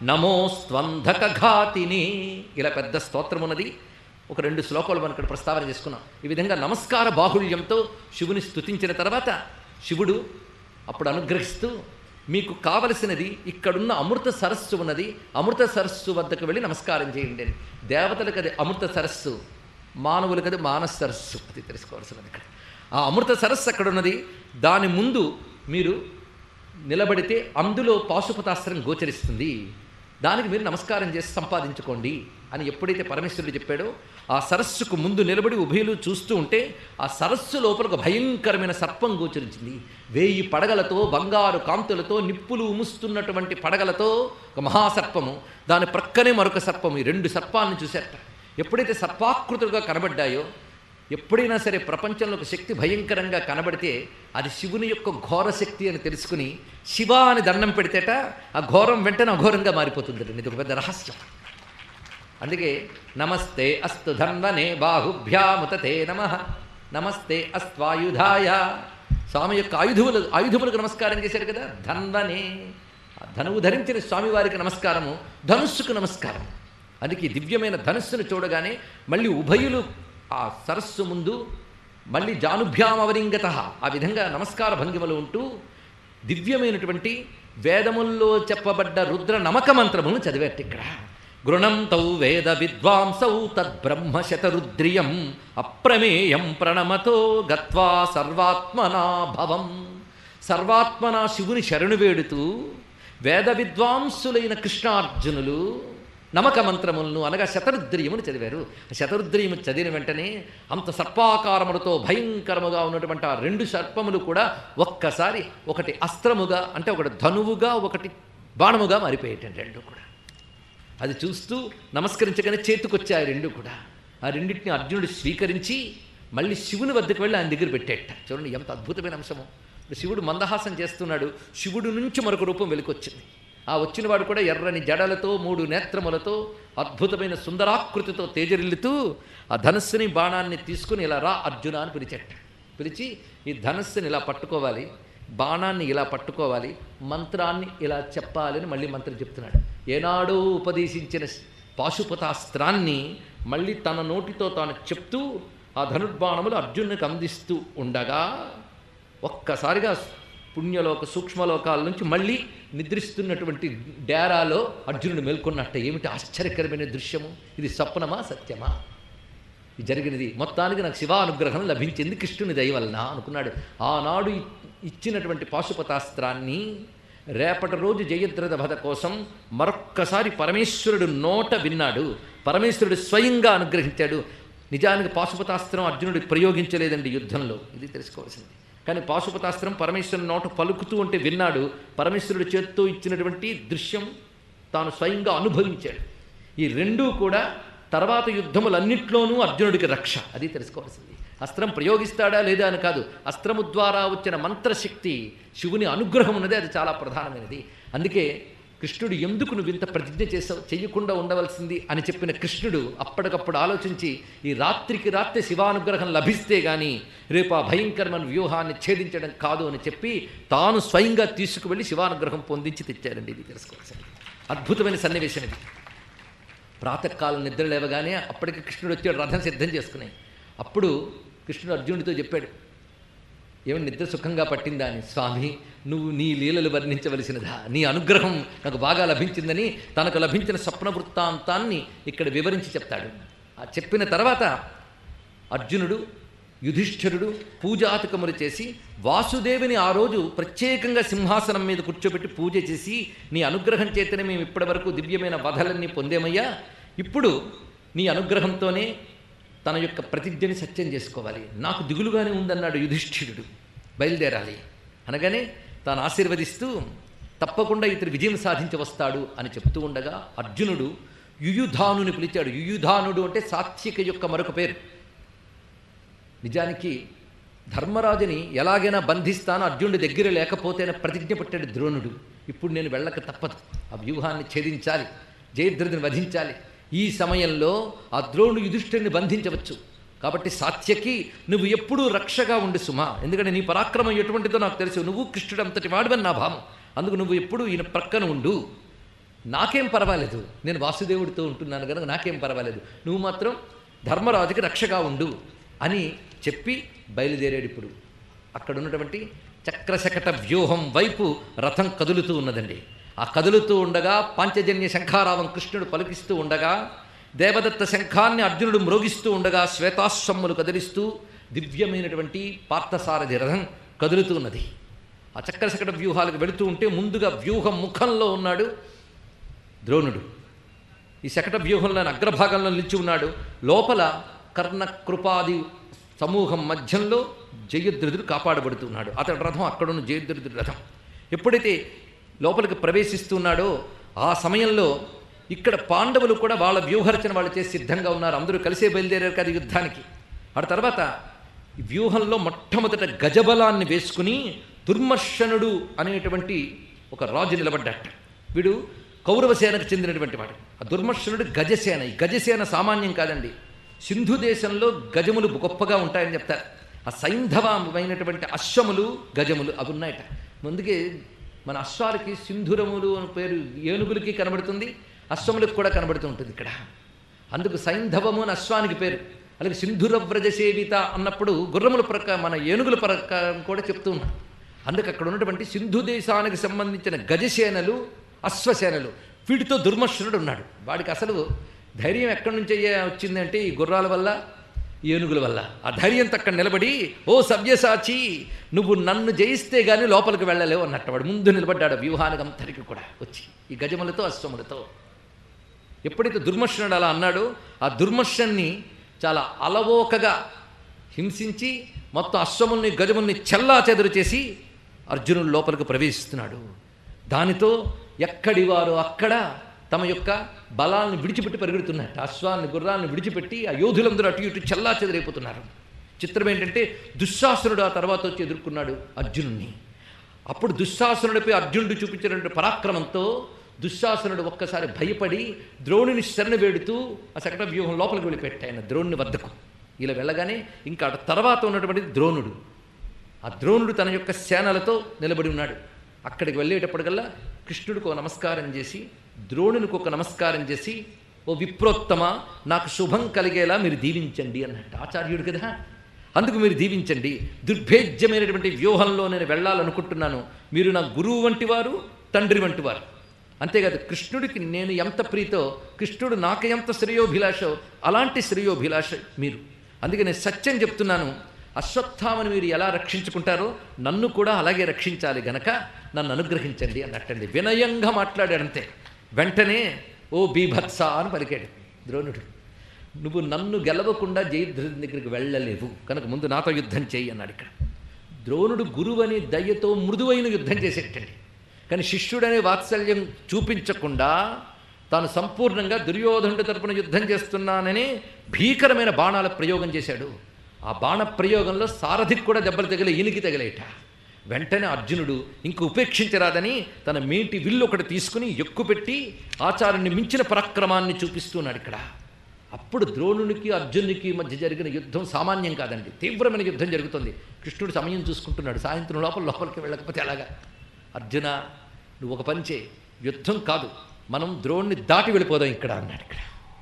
నమోస్త్వంధకఘాతిని ఇలా పెద్ద స్తోత్రం ఉన్నది ఒక రెండు శ్లోకాలు మనం ఇక్కడ ప్రస్తావన చేసుకున్నాం ఈ విధంగా నమస్కార బాహుళ్యంతో శివుని స్తుతించిన తర్వాత శివుడు అప్పుడు అనుగ్రహిస్తూ మీకు కావలసినది ఇక్కడున్న అమృత సరస్సు ఉన్నది అమృత సరస్సు వద్దకు వెళ్ళి నమస్కారం చేయండి అని దేవతలకు అది అమృత సరస్సు మానవులకు అది మానస సరస్సు అది తెలుసుకోవాల్సినది ఇక్కడ ఆ అమృత సరస్సు అక్కడ ఉన్నది దాని ముందు మీరు నిలబడితే అందులో పాశుపతాస్త్రం గోచరిస్తుంది దానికి మీరు నమస్కారం చేసి సంపాదించుకోండి అని ఎప్పుడైతే పరమేశ్వరుడు చెప్పాడో ఆ సరస్సుకు ముందు నిలబడి ఉభయులు చూస్తూ ఉంటే ఆ సరస్సు లోపల ఒక భయంకరమైన సర్పం గోచరించింది వేయి పడగలతో బంగారు కాంతులతో నిప్పులు ఉముస్తున్నటువంటి పడగలతో ఒక మహాసర్పము దాని ప్రక్కనే మరొక సర్పము ఈ రెండు సర్పాలను చూశారట ఎప్పుడైతే సర్పాకృతులుగా కనబడ్డాయో ఎప్పుడైనా సరే ప్రపంచంలో ఒక శక్తి భయంకరంగా కనబడితే అది శివుని యొక్క ఘోర శక్తి అని తెలుసుకుని శివ అని దండం పెడితేట ఆ ఘోరం వెంటనే అఘోరంగా మారిపోతుంది ఇది ఒక పెద్ద రహస్యం అందుకే నమస్తే అస్తు ధన్వనే బాహుభ్యాముతతే నమ నమస్తే అస్త్వాయుధాయ స్వామి యొక్క ఆయుధములు ఆయుధములకు నమస్కారం చేశారు కదా ధన్వనే ఆ ధనువు ధరించిన స్వామివారికి నమస్కారము ధనుస్సుకు నమస్కారం అందుకే ఈ దివ్యమైన ధనుస్సును చూడగానే మళ్ళీ ఉభయులు ఆ సరస్సు ముందు మళ్ళీ జానుభ్యామవరింగత ఆ విధంగా నమస్కార భంగిమలు ఉంటూ దివ్యమైనటువంటి వేదముల్లో చెప్పబడ్డ రుద్ర నమక మంత్రములను చదివేట ఇక్కడ గృణం తౌ వేద విద్వాంసౌ తద్బ్రహ్మ శతరుద్రియం అప్రమేయం ప్రణమతో గత్వా సర్వాత్మనా భవం సర్వాత్మనా శివుని శరణు వేడుతూ వేద విద్వాంసులైన కృష్ణార్జునులు నమక మంత్రములను అనగా శతరుద్రియమును చదివారు ఆ శతరుద్రియము చదివిన వెంటనే అంత సర్పాకారములతో భయంకరముగా ఉన్నటువంటి ఆ రెండు సర్పములు కూడా ఒక్కసారి ఒకటి అస్త్రముగా అంటే ఒకటి ధనువుగా ఒకటి బాణముగా మారిపోయేటండి రెండు కూడా అది చూస్తూ నమస్కరించగానే చేతికొచ్చాయి రెండు కూడా ఆ రెండింటిని అర్జునుడు స్వీకరించి మళ్ళీ శివుని వద్దకు వెళ్ళి ఆయన దగ్గర పెట్టేట చూడండి ఎంత అద్భుతమైన అంశము శివుడు మందహాసం చేస్తున్నాడు శివుడు నుంచి మరొక రూపం వెలికొచ్చింది ఆ వచ్చినవాడు కూడా ఎర్రని జడలతో మూడు నేత్రములతో అద్భుతమైన సుందరాకృతితో తేజరిల్లుతూ ఆ ధనస్సుని బాణాన్ని తీసుకుని ఇలా రా అర్జున అని పిలిచేట పిలిచి ఈ ధనస్సుని ఇలా పట్టుకోవాలి బాణాన్ని ఇలా పట్టుకోవాలి మంత్రాన్ని ఇలా చెప్పాలి అని మళ్ళీ మంత్రం చెప్తున్నాడు ఏనాడో ఉపదేశించిన పాశుపతాస్త్రాన్ని మళ్ళీ తన నోటితో తాను చెప్తూ ఆ ధనుర్బాణములు అర్జునునికి అందిస్తూ ఉండగా ఒక్కసారిగా పుణ్యలోక సూక్ష్మలోకాల నుంచి మళ్ళీ నిద్రిస్తున్నటువంటి డేరాలో అర్జునుడు మేల్కొన్నట్ట ఏమిటి ఆశ్చర్యకరమైన దృశ్యము ఇది స్వప్నమా సత్యమా ఇది జరిగినది మొత్తానికి నాకు శివానుగ్రహం లభించింది కృష్ణుని దయ వలన అనుకున్నాడు ఆనాడు ఇ- ఇచ్చినటువంటి పాశుపతాస్త్రాన్ని రేపటి రోజు జయద్రథ వధ కోసం మరొక్కసారి పరమేశ్వరుడు నోట విన్నాడు పరమేశ్వరుడు స్వయంగా అనుగ్రహించాడు నిజానికి పాశుపతాస్త్రం అర్జునుడు ప్రయోగించలేదండి యుద్ధంలో ఇది తెలుసుకోవాల్సింది కానీ పాశుపతాస్త్రం పరమేశ్వరుని నోట పలుకుతూ ఉంటే విన్నాడు పరమేశ్వరుడు చేత్తో ఇచ్చినటువంటి దృశ్యం తాను స్వయంగా అనుభవించాడు ఈ రెండూ కూడా తర్వాత యుద్ధములన్నిట్లోనూ అర్జునుడికి రక్ష అది తెలుసుకోవాల్సింది అస్త్రం ప్రయోగిస్తాడా లేదా అని కాదు అస్త్రము ద్వారా వచ్చిన మంత్రశక్తి శివుని అనుగ్రహం ఉన్నది అది చాలా ప్రధానమైనది అందుకే కృష్ణుడు ఎందుకు నువ్వు ఇంత ప్రతిజ్ఞ చేసావు చెయ్యకుండా ఉండవలసింది అని చెప్పిన కృష్ణుడు అప్పటికప్పుడు ఆలోచించి ఈ రాత్రికి రాత్రి శివానుగ్రహం లభిస్తే గాని రేపు ఆ భయంకరమైన వ్యూహాన్ని ఛేదించడం కాదు అని చెప్పి తాను స్వయంగా తీసుకువెళ్ళి శివానుగ్రహం పొందించి తెచ్చారండి ఇది తెలుసుకోవాల్సింది అద్భుతమైన సన్నివేశం ఇది ప్రాతకాలం నిద్ర లేవగానే అప్పటికి కృష్ణుడు వచ్చాడు రథం సిద్ధం చేసుకుని అప్పుడు కృష్ణుడు అర్జునుడితో చెప్పాడు ఏమి నిద్ర సుఖంగా పట్టిందా అని స్వామి నువ్వు నీ లీలలు వర్ణించవలసినదా నీ అనుగ్రహం నాకు బాగా లభించిందని తనకు లభించిన స్వప్న వృత్తాంతాన్ని ఇక్కడ వివరించి చెప్తాడు ఆ చెప్పిన తర్వాత అర్జునుడు యుధిష్ఠిరుడు పూజాతికములు చేసి వాసుదేవుని ఆ రోజు ప్రత్యేకంగా సింహాసనం మీద కూర్చోబెట్టి పూజ చేసి నీ అనుగ్రహం చేతనే మేము ఇప్పటివరకు దివ్యమైన వధలన్నీ పొందేమయ్యా ఇప్పుడు నీ అనుగ్రహంతోనే తన యొక్క ప్రతిజ్ఞని సత్యం చేసుకోవాలి నాకు దిగులుగానే ఉందన్నాడు యుధిష్ఠిరుడు బయలుదేరాలి అనగానే తాను ఆశీర్వదిస్తూ తప్పకుండా ఇతడు విజయం సాధించి వస్తాడు అని చెప్తూ ఉండగా అర్జునుడు యుయుధానుని పిలిచాడు యుయుధానుడు అంటే సాత్విక యొక్క మరొక పేరు నిజానికి ధర్మరాజుని ఎలాగైనా బంధిస్తానో అర్జునుడి దగ్గర లేకపోతేనే ప్రతిజ్ఞ పట్టాడు ద్రోణుడు ఇప్పుడు నేను వెళ్ళక తప్పదు ఆ వ్యూహాన్ని ఛేదించాలి జయద్రథుని వధించాలి ఈ సమయంలో ఆ ద్రోణుడు యుధిష్ఠుడిని బంధించవచ్చు కాబట్టి సాత్యకి నువ్వు ఎప్పుడూ రక్షగా ఉండు సుమా ఎందుకంటే నీ పరాక్రమం ఎటువంటిదో నాకు తెలుసు నువ్వు కృష్ణుడు అంతటి వాడివని నా భావం అందుకు నువ్వు ఎప్పుడూ ఈయన ప్రక్కన ఉండు నాకేం పర్వాలేదు నేను వాసుదేవుడితో ఉంటున్నాను కనుక నాకేం పర్వాలేదు నువ్వు మాత్రం ధర్మరాజుకి రక్షగా ఉండు అని చెప్పి బయలుదేరాడు ఇప్పుడు అక్కడ ఉన్నటువంటి చక్రశకట వ్యూహం వైపు రథం కదులుతూ ఉన్నదండి ఆ కదులుతూ ఉండగా పాంచజన్య శంఖారావం కృష్ణుడు పలికిస్తూ ఉండగా దేవదత్త శంఖాన్ని అర్జునుడు మ్రోగిస్తూ ఉండగా శ్వేతాశ్వమ్ములు కదిలిస్తూ దివ్యమైనటువంటి పార్థసారథి రథం కదులుతూ ఉన్నది ఆ చక్రశకట వ్యూహాలకు వెళుతూ ఉంటే ముందుగా వ్యూహం ముఖంలో ఉన్నాడు ద్రోణుడు ఈ శకట వ్యూహంలో అగ్రభాగంలో నిలిచి ఉన్నాడు లోపల కర్ణ కృపాది సమూహం మధ్యంలో జయద్రథుడు కాపాడబడుతున్నాడు అతడి రథం అక్కడున్న జయద్రథుడి రథం ఎప్పుడైతే లోపలికి ప్రవేశిస్తున్నాడో ఆ సమయంలో ఇక్కడ పాండవులు కూడా వాళ్ళ వ్యూహరచన వాళ్ళు చేసి సిద్ధంగా ఉన్నారు అందరూ కలిసే బయలుదేరారు కదా యుద్ధానికి ఆ తర్వాత ఈ వ్యూహంలో మొట్టమొదట గజబలాన్ని వేసుకుని దుర్మర్షణుడు అనేటువంటి ఒక రాజు నిలబడ్డట వీడు కౌరవసేనకు చెందినటువంటి వాడు ఆ దుర్మర్షణుడు గజసేన ఈ గజసేన సామాన్యం కాదండి సింధు దేశంలో గజములు గొప్పగా ఉంటాయని చెప్తారు ఆ సైంధవమైనటువంటి అశ్వములు గజములు అవి ఉన్నాయట ముందుకే మన అశ్వాలకి సింధురములు అని పేరు ఏనుగులకి కనబడుతుంది అశ్వములకు కూడా కనబడుతూ ఉంటుంది ఇక్కడ అందుకు సైంధవము అని అశ్వానికి పేరు అలాగే సింధురవ్రజ సేవిత అన్నప్పుడు గుర్రముల ప్రక మన ఏనుగుల ప్రకారం కూడా చెప్తూ ఉన్నాం అందుకు అక్కడ ఉన్నటువంటి సింధు దేశానికి సంబంధించిన గజసేనలు అశ్వసేనలు వీటితో దుర్మర్షనుడు ఉన్నాడు వాడికి అసలు ధైర్యం ఎక్కడి నుంచి అయ్యే వచ్చిందంటే ఈ గుర్రాల వల్ల ఈ ఏనుగుల వల్ల ఆ ధైర్యంతో అక్కడ నిలబడి ఓ సవ్యసాచి నువ్వు నన్ను జయిస్తే గానీ లోపలికి వెళ్ళలేవు అన్నట్టు వాడు ముందు నిలబడ్డాడు వ్యూహానికి అంతరికి కూడా వచ్చి ఈ గజములతో అశ్వములతో ఎప్పుడైతే దుర్మర్షనుడు అలా అన్నాడో ఆ దుర్మర్షన్ని చాలా అలవోకగా హింసించి మొత్తం అశ్వముల్ని గజముల్ని చెల్లా చెదురు చేసి అర్జునుడు లోపలికి ప్రవేశిస్తున్నాడు దానితో ఎక్కడి వారు అక్కడ తమ యొక్క బలాలను విడిచిపెట్టి పరిగెడుతున్నట్టు అశ్వాన్ని గుర్రాలను విడిచిపెట్టి ఆ యోధులందరూ అటు ఇటు చెల్లా చెదిరైపోతున్నారు చిత్రం ఏంటంటే దుశ్శాసనుడు ఆ తర్వాత వచ్చి ఎదుర్కొన్నాడు అర్జునుడిని అప్పుడు దుశ్శాసనుడిపై అర్జునుడు చూపించినటువంటి పరాక్రమంతో దుశ్శాసనుడు ఒక్కసారి భయపడి ద్రోణుని శరణ వేడుతూ ఆ శకట వ్యూహం లోపలికి వెళ్ళిపెట్టి ఆయన ద్రోణుని వద్దకు ఇలా వెళ్ళగానే ఇంకా అటు తర్వాత ఉన్నటువంటి ద్రోణుడు ఆ ద్రోణుడు తన యొక్క సేనలతో నిలబడి ఉన్నాడు అక్కడికి వెళ్ళేటప్పటికల్లా కృష్ణుడికి ఒక నమస్కారం చేసి ద్రోణునికి ఒక నమస్కారం చేసి ఓ విప్రోత్తమ నాకు శుభం కలిగేలా మీరు దీవించండి అన్నట్టు ఆచార్యుడు కదా అందుకు మీరు దీవించండి దుర్భేద్యమైనటువంటి వ్యూహంలో నేను వెళ్ళాలనుకుంటున్నాను మీరు నా గురువు వంటి వారు తండ్రి వంటి వారు అంతేకాదు కృష్ణుడికి నేను ఎంత ప్రీతో కృష్ణుడు నాకు ఎంత శ్రేయోభిలాషో అలాంటి శ్రేయోభిలాష మీరు అందుకే నేను సత్యం చెప్తున్నాను అశ్వత్థామని మీరు ఎలా రక్షించుకుంటారో నన్ను కూడా అలాగే రక్షించాలి గనక నన్ను అనుగ్రహించండి అన్నట్టండి వినయంగా మాట్లాడాడంతే వెంటనే ఓ బీభత్స అని పలికాడు ద్రోణుడు నువ్వు నన్ను గెలవకుండా జయద్రథుని దగ్గరికి వెళ్ళలేవు కనుక ముందు నాతో యుద్ధం చేయి అన్నాడు ఇక్కడ ద్రోణుడు గురువని దయ్యతో మృదువైన యుద్ధం చేసేటండి కానీ శిష్యుడనే వాత్సల్యం చూపించకుండా తాను సంపూర్ణంగా దుర్యోధనుడి తరపున యుద్ధం చేస్తున్నానని భీకరమైన బాణాల ప్రయోగం చేశాడు ఆ బాణ ప్రయోగంలో సారథికి కూడా దెబ్బలు తగిలే ఈనికి తగిలేట వెంటనే అర్జునుడు ఇంక ఉపేక్షించరాదని తన మేటి విల్లు ఒకటి తీసుకుని ఎక్కుపెట్టి ఆచార్యుని మించిన పరాక్రమాన్ని చూపిస్తున్నాడు ఇక్కడ అప్పుడు ద్రోణునికి అర్జునునికి మధ్య జరిగిన యుద్ధం సామాన్యం కాదండి తీవ్రమైన యుద్ధం జరుగుతుంది కృష్ణుడు సమయం చూసుకుంటున్నాడు సాయంత్రం లోపల లోపలికి వెళ్ళకపోతే ఎలాగా అర్జున నువ్వు ఒక పని చేయి యుద్ధం కాదు మనం ద్రోణ్ణి దాటి వెళ్ళిపోదాం ఇక్కడ అన్నాడు ఇక్కడ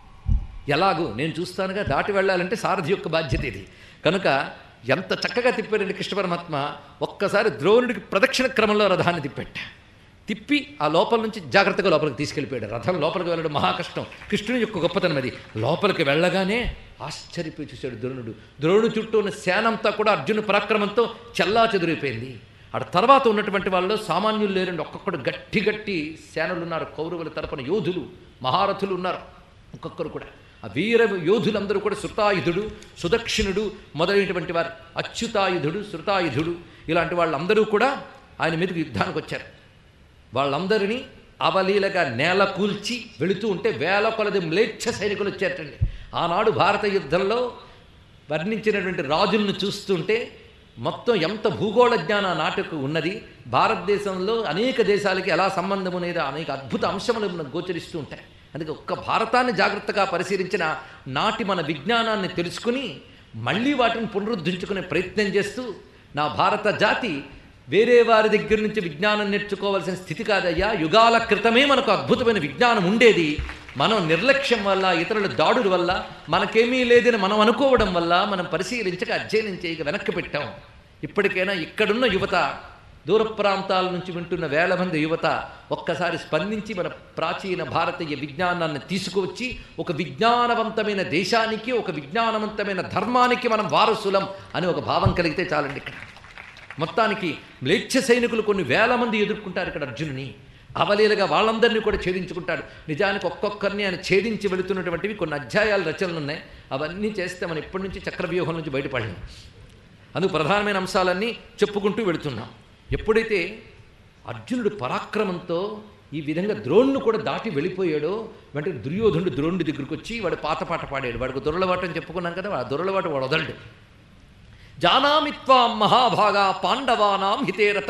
ఎలాగూ నేను చూస్తానుగా దాటి వెళ్ళాలంటే సారథి యొక్క బాధ్యత ఇది కనుక ఎంత చక్కగా తిప్పారండి కృష్ణ పరమాత్మ ఒక్కసారి ద్రోణుడికి ప్రదక్షిణ క్రమంలో రథాన్ని తిప్పెట్ట తిప్పి ఆ లోపల నుంచి జాగ్రత్తగా లోపలికి తీసుకెళ్ళిపోయాడు రథం లోపలికి వెళ్ళడం మహా కష్టం కృష్ణుని యొక్క గొప్పతనం అది లోపలికి వెళ్ళగానే ఆశ్చర్యపోయి చూశాడు ద్రోణుడు ద్రోణుడు చుట్టూ ఉన్న సేనంతా కూడా అర్జును పరాక్రమంతో చల్లా చెదిరిపోయింది ఆడ తర్వాత ఉన్నటువంటి వాళ్ళు సామాన్యులు లేరండి ఒక్కొక్కడు గట్టి గట్టి సేనలు ఉన్నారు కౌరవుల తరపున యోధులు మహారథులు ఉన్నారు ఒక్కొక్కరు కూడా ఆ వీర యోధులందరూ కూడా శృతాయుధుడు సుదక్షిణుడు మొదలైనటువంటి వారు అచ్యుతాయుధుడు శృతాయుధుడు ఇలాంటి వాళ్ళందరూ కూడా ఆయన మీదకి యుద్ధానికి వచ్చారు వాళ్ళందరినీ అవలీలగా నేల కూల్చి వెళుతూ ఉంటే వేల కొలది మ్లేచ్ఛ సైనికులు వచ్చారటండి ఆనాడు భారత యుద్ధంలో వర్ణించినటువంటి రాజులను చూస్తుంటే మొత్తం ఎంత భూగోళ జ్ఞాన నాటకు ఉన్నది భారతదేశంలో అనేక దేశాలకి ఎలా సంబంధం అనేది అనేక అద్భుత అంశములు మనకు గోచరిస్తూ ఉంటాయి అందుకే ఒక్క భారతాన్ని జాగ్రత్తగా పరిశీలించిన నాటి మన విజ్ఞానాన్ని తెలుసుకుని మళ్ళీ వాటిని పునరుద్ధరించుకునే ప్రయత్నం చేస్తూ నా భారత జాతి వేరే వారి దగ్గర నుంచి విజ్ఞానం నేర్చుకోవాల్సిన స్థితి కాదయ్యా యుగాల క్రితమే మనకు అద్భుతమైన విజ్ఞానం ఉండేది మనం నిర్లక్ష్యం వల్ల ఇతరుల దాడుల వల్ల మనకేమీ లేదని మనం అనుకోవడం వల్ల మనం పరిశీలించక అధ్యయనం చేయక వెనక్కి పెట్టాం ఇప్పటికైనా ఇక్కడున్న యువత దూర ప్రాంతాల నుంచి వింటున్న వేల మంది యువత ఒక్కసారి స్పందించి మన ప్రాచీన భారతీయ విజ్ఞానాన్ని తీసుకువచ్చి ఒక విజ్ఞానవంతమైన దేశానికి ఒక విజ్ఞానవంతమైన ధర్మానికి మనం వారసులం అని ఒక భావం కలిగితే చాలండి ఇక్కడ మొత్తానికి మ్లేచ్ఛ సైనికులు కొన్ని వేల మంది ఎదుర్కొంటారు ఇక్కడ అర్జునుని అవలీలగా వాళ్ళందరినీ కూడా ఛేదించుకుంటాడు నిజానికి ఒక్కొక్కరిని ఆయన ఛేదించి వెళుతున్నటువంటివి కొన్ని అధ్యాయాల రచనలు ఉన్నాయి అవన్నీ చేస్తే మనం ఇప్పటి నుంచి చక్రవ్యూహం నుంచి బయటపడలేం అందుకు ప్రధానమైన అంశాలన్నీ చెప్పుకుంటూ వెళుతున్నాం ఎప్పుడైతే అర్జునుడు పరాక్రమంతో ఈ విధంగా ద్రోణును కూడా దాటి వెళ్ళిపోయాడో వెంటనే దుర్యోధనుడు ద్రోణుడి దగ్గరికి వచ్చి వాడు పాత పాట పాడాడు వాడికి దొరలవాటు అని చెప్పుకున్నాం కదా ఆ దొరలవాటు వాడు వదలడు జానామి త్వాం మహాభాగా పాండవానాం హితేరత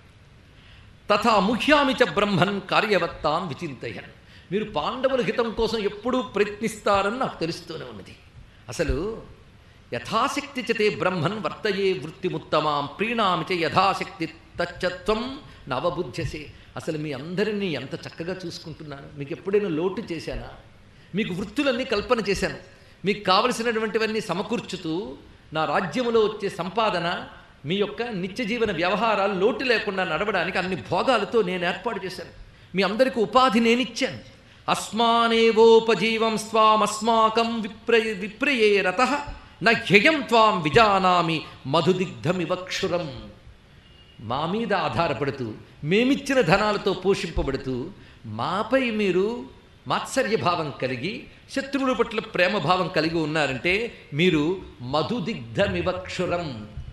తథా ముహ్యామి చ బ్రహ్మన్ కార్యవత్తాం విచింతయన్ మీరు పాండవుల హితం కోసం ఎప్పుడూ ప్రయత్నిస్తారని నాకు తెలుస్తూనే ఉన్నది అసలు యథాశక్తి చతే బ్రహ్మన్ వర్తయే వృత్తిముత్తమాం ప్రీణామి చ యథాశక్తి తచ్చత్వం నవబుద్ధ్యసే అసలు మీ అందరినీ ఎంత చక్కగా చూసుకుంటున్నాను మీకు ఎప్పుడైనా లోటు చేశానా మీకు వృత్తులన్నీ కల్పన చేశాను మీకు కావలసినటువంటివన్నీ సమకూర్చుతూ నా రాజ్యములో వచ్చే సంపాదన మీ యొక్క నిత్య జీవన వ్యవహారాలు లోటు లేకుండా నడవడానికి అన్ని భోగాలతో నేను ఏర్పాటు చేశాను మీ అందరికీ ఉపాధి నేనిచ్చాను అస్మానేవోపజీవం స్వామస్మాకం విప్ర విప్రయే రత నహ్యయం త్వాం విజానామి మధుదిగ్ధమివక్షురం మా మీద ఆధారపడుతూ మేమిచ్చిన ధనాలతో పోషింపబడుతూ మాపై మీరు మాత్సర్యభావం కలిగి శత్రువుల పట్ల ప్రేమభావం కలిగి ఉన్నారంటే మీరు మధుదిగ్ధమివక్షురం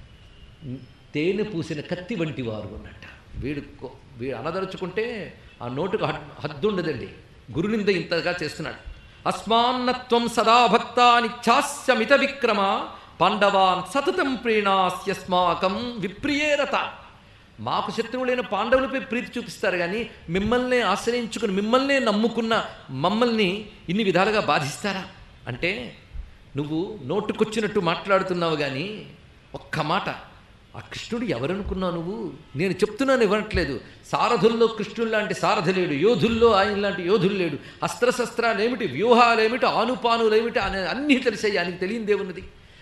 తేనె పూసిన కత్తి వంటి వారు అన్నట్ట వీడు కో- వీడు అనదలుచుకుంటే ఆ నోటుకు హద్ హద్దుండదండి గురునింద ఇంతగా చేస్తున్నాడు అస్మాన్నత్వం సదా భక్తానిచ్ఛాస్యమిత విక్రమ పాండవాన్ సతతం ప్రీణాస్యస్మాకం విప్రియేరత మాకు శత్రువులైన పాండవులపై ప్రీతి చూపిస్తారు కానీ మిమ్మల్ని ఆశ్రయించుకుని మిమ్మల్నే నమ్ముకున్న మమ్మల్ని ఇన్ని విధాలుగా బాధిస్తారా అంటే నువ్వు నోటుకొచ్చినట్టు మాట్లాడుతున్నావు కానీ ఒక్క మాట ఆ కృష్ణుడు ఎవరనుకున్నావు నువ్వు నేను చెప్తున్నాను ఇవ్వట్లేదు సారథుల్లో కృష్ణుడు లాంటి సారథి లేడు యోధుల్లో ఆయన లాంటి యోధులు లేడు అస్త్రశస్త్రాలు ఏమిటి వ్యూహాలు ఏమిటి ఆనుపానులు ఏమిటి అనే అన్నీ తెలిసాయి ఆయనకి తెలియదేమున్నది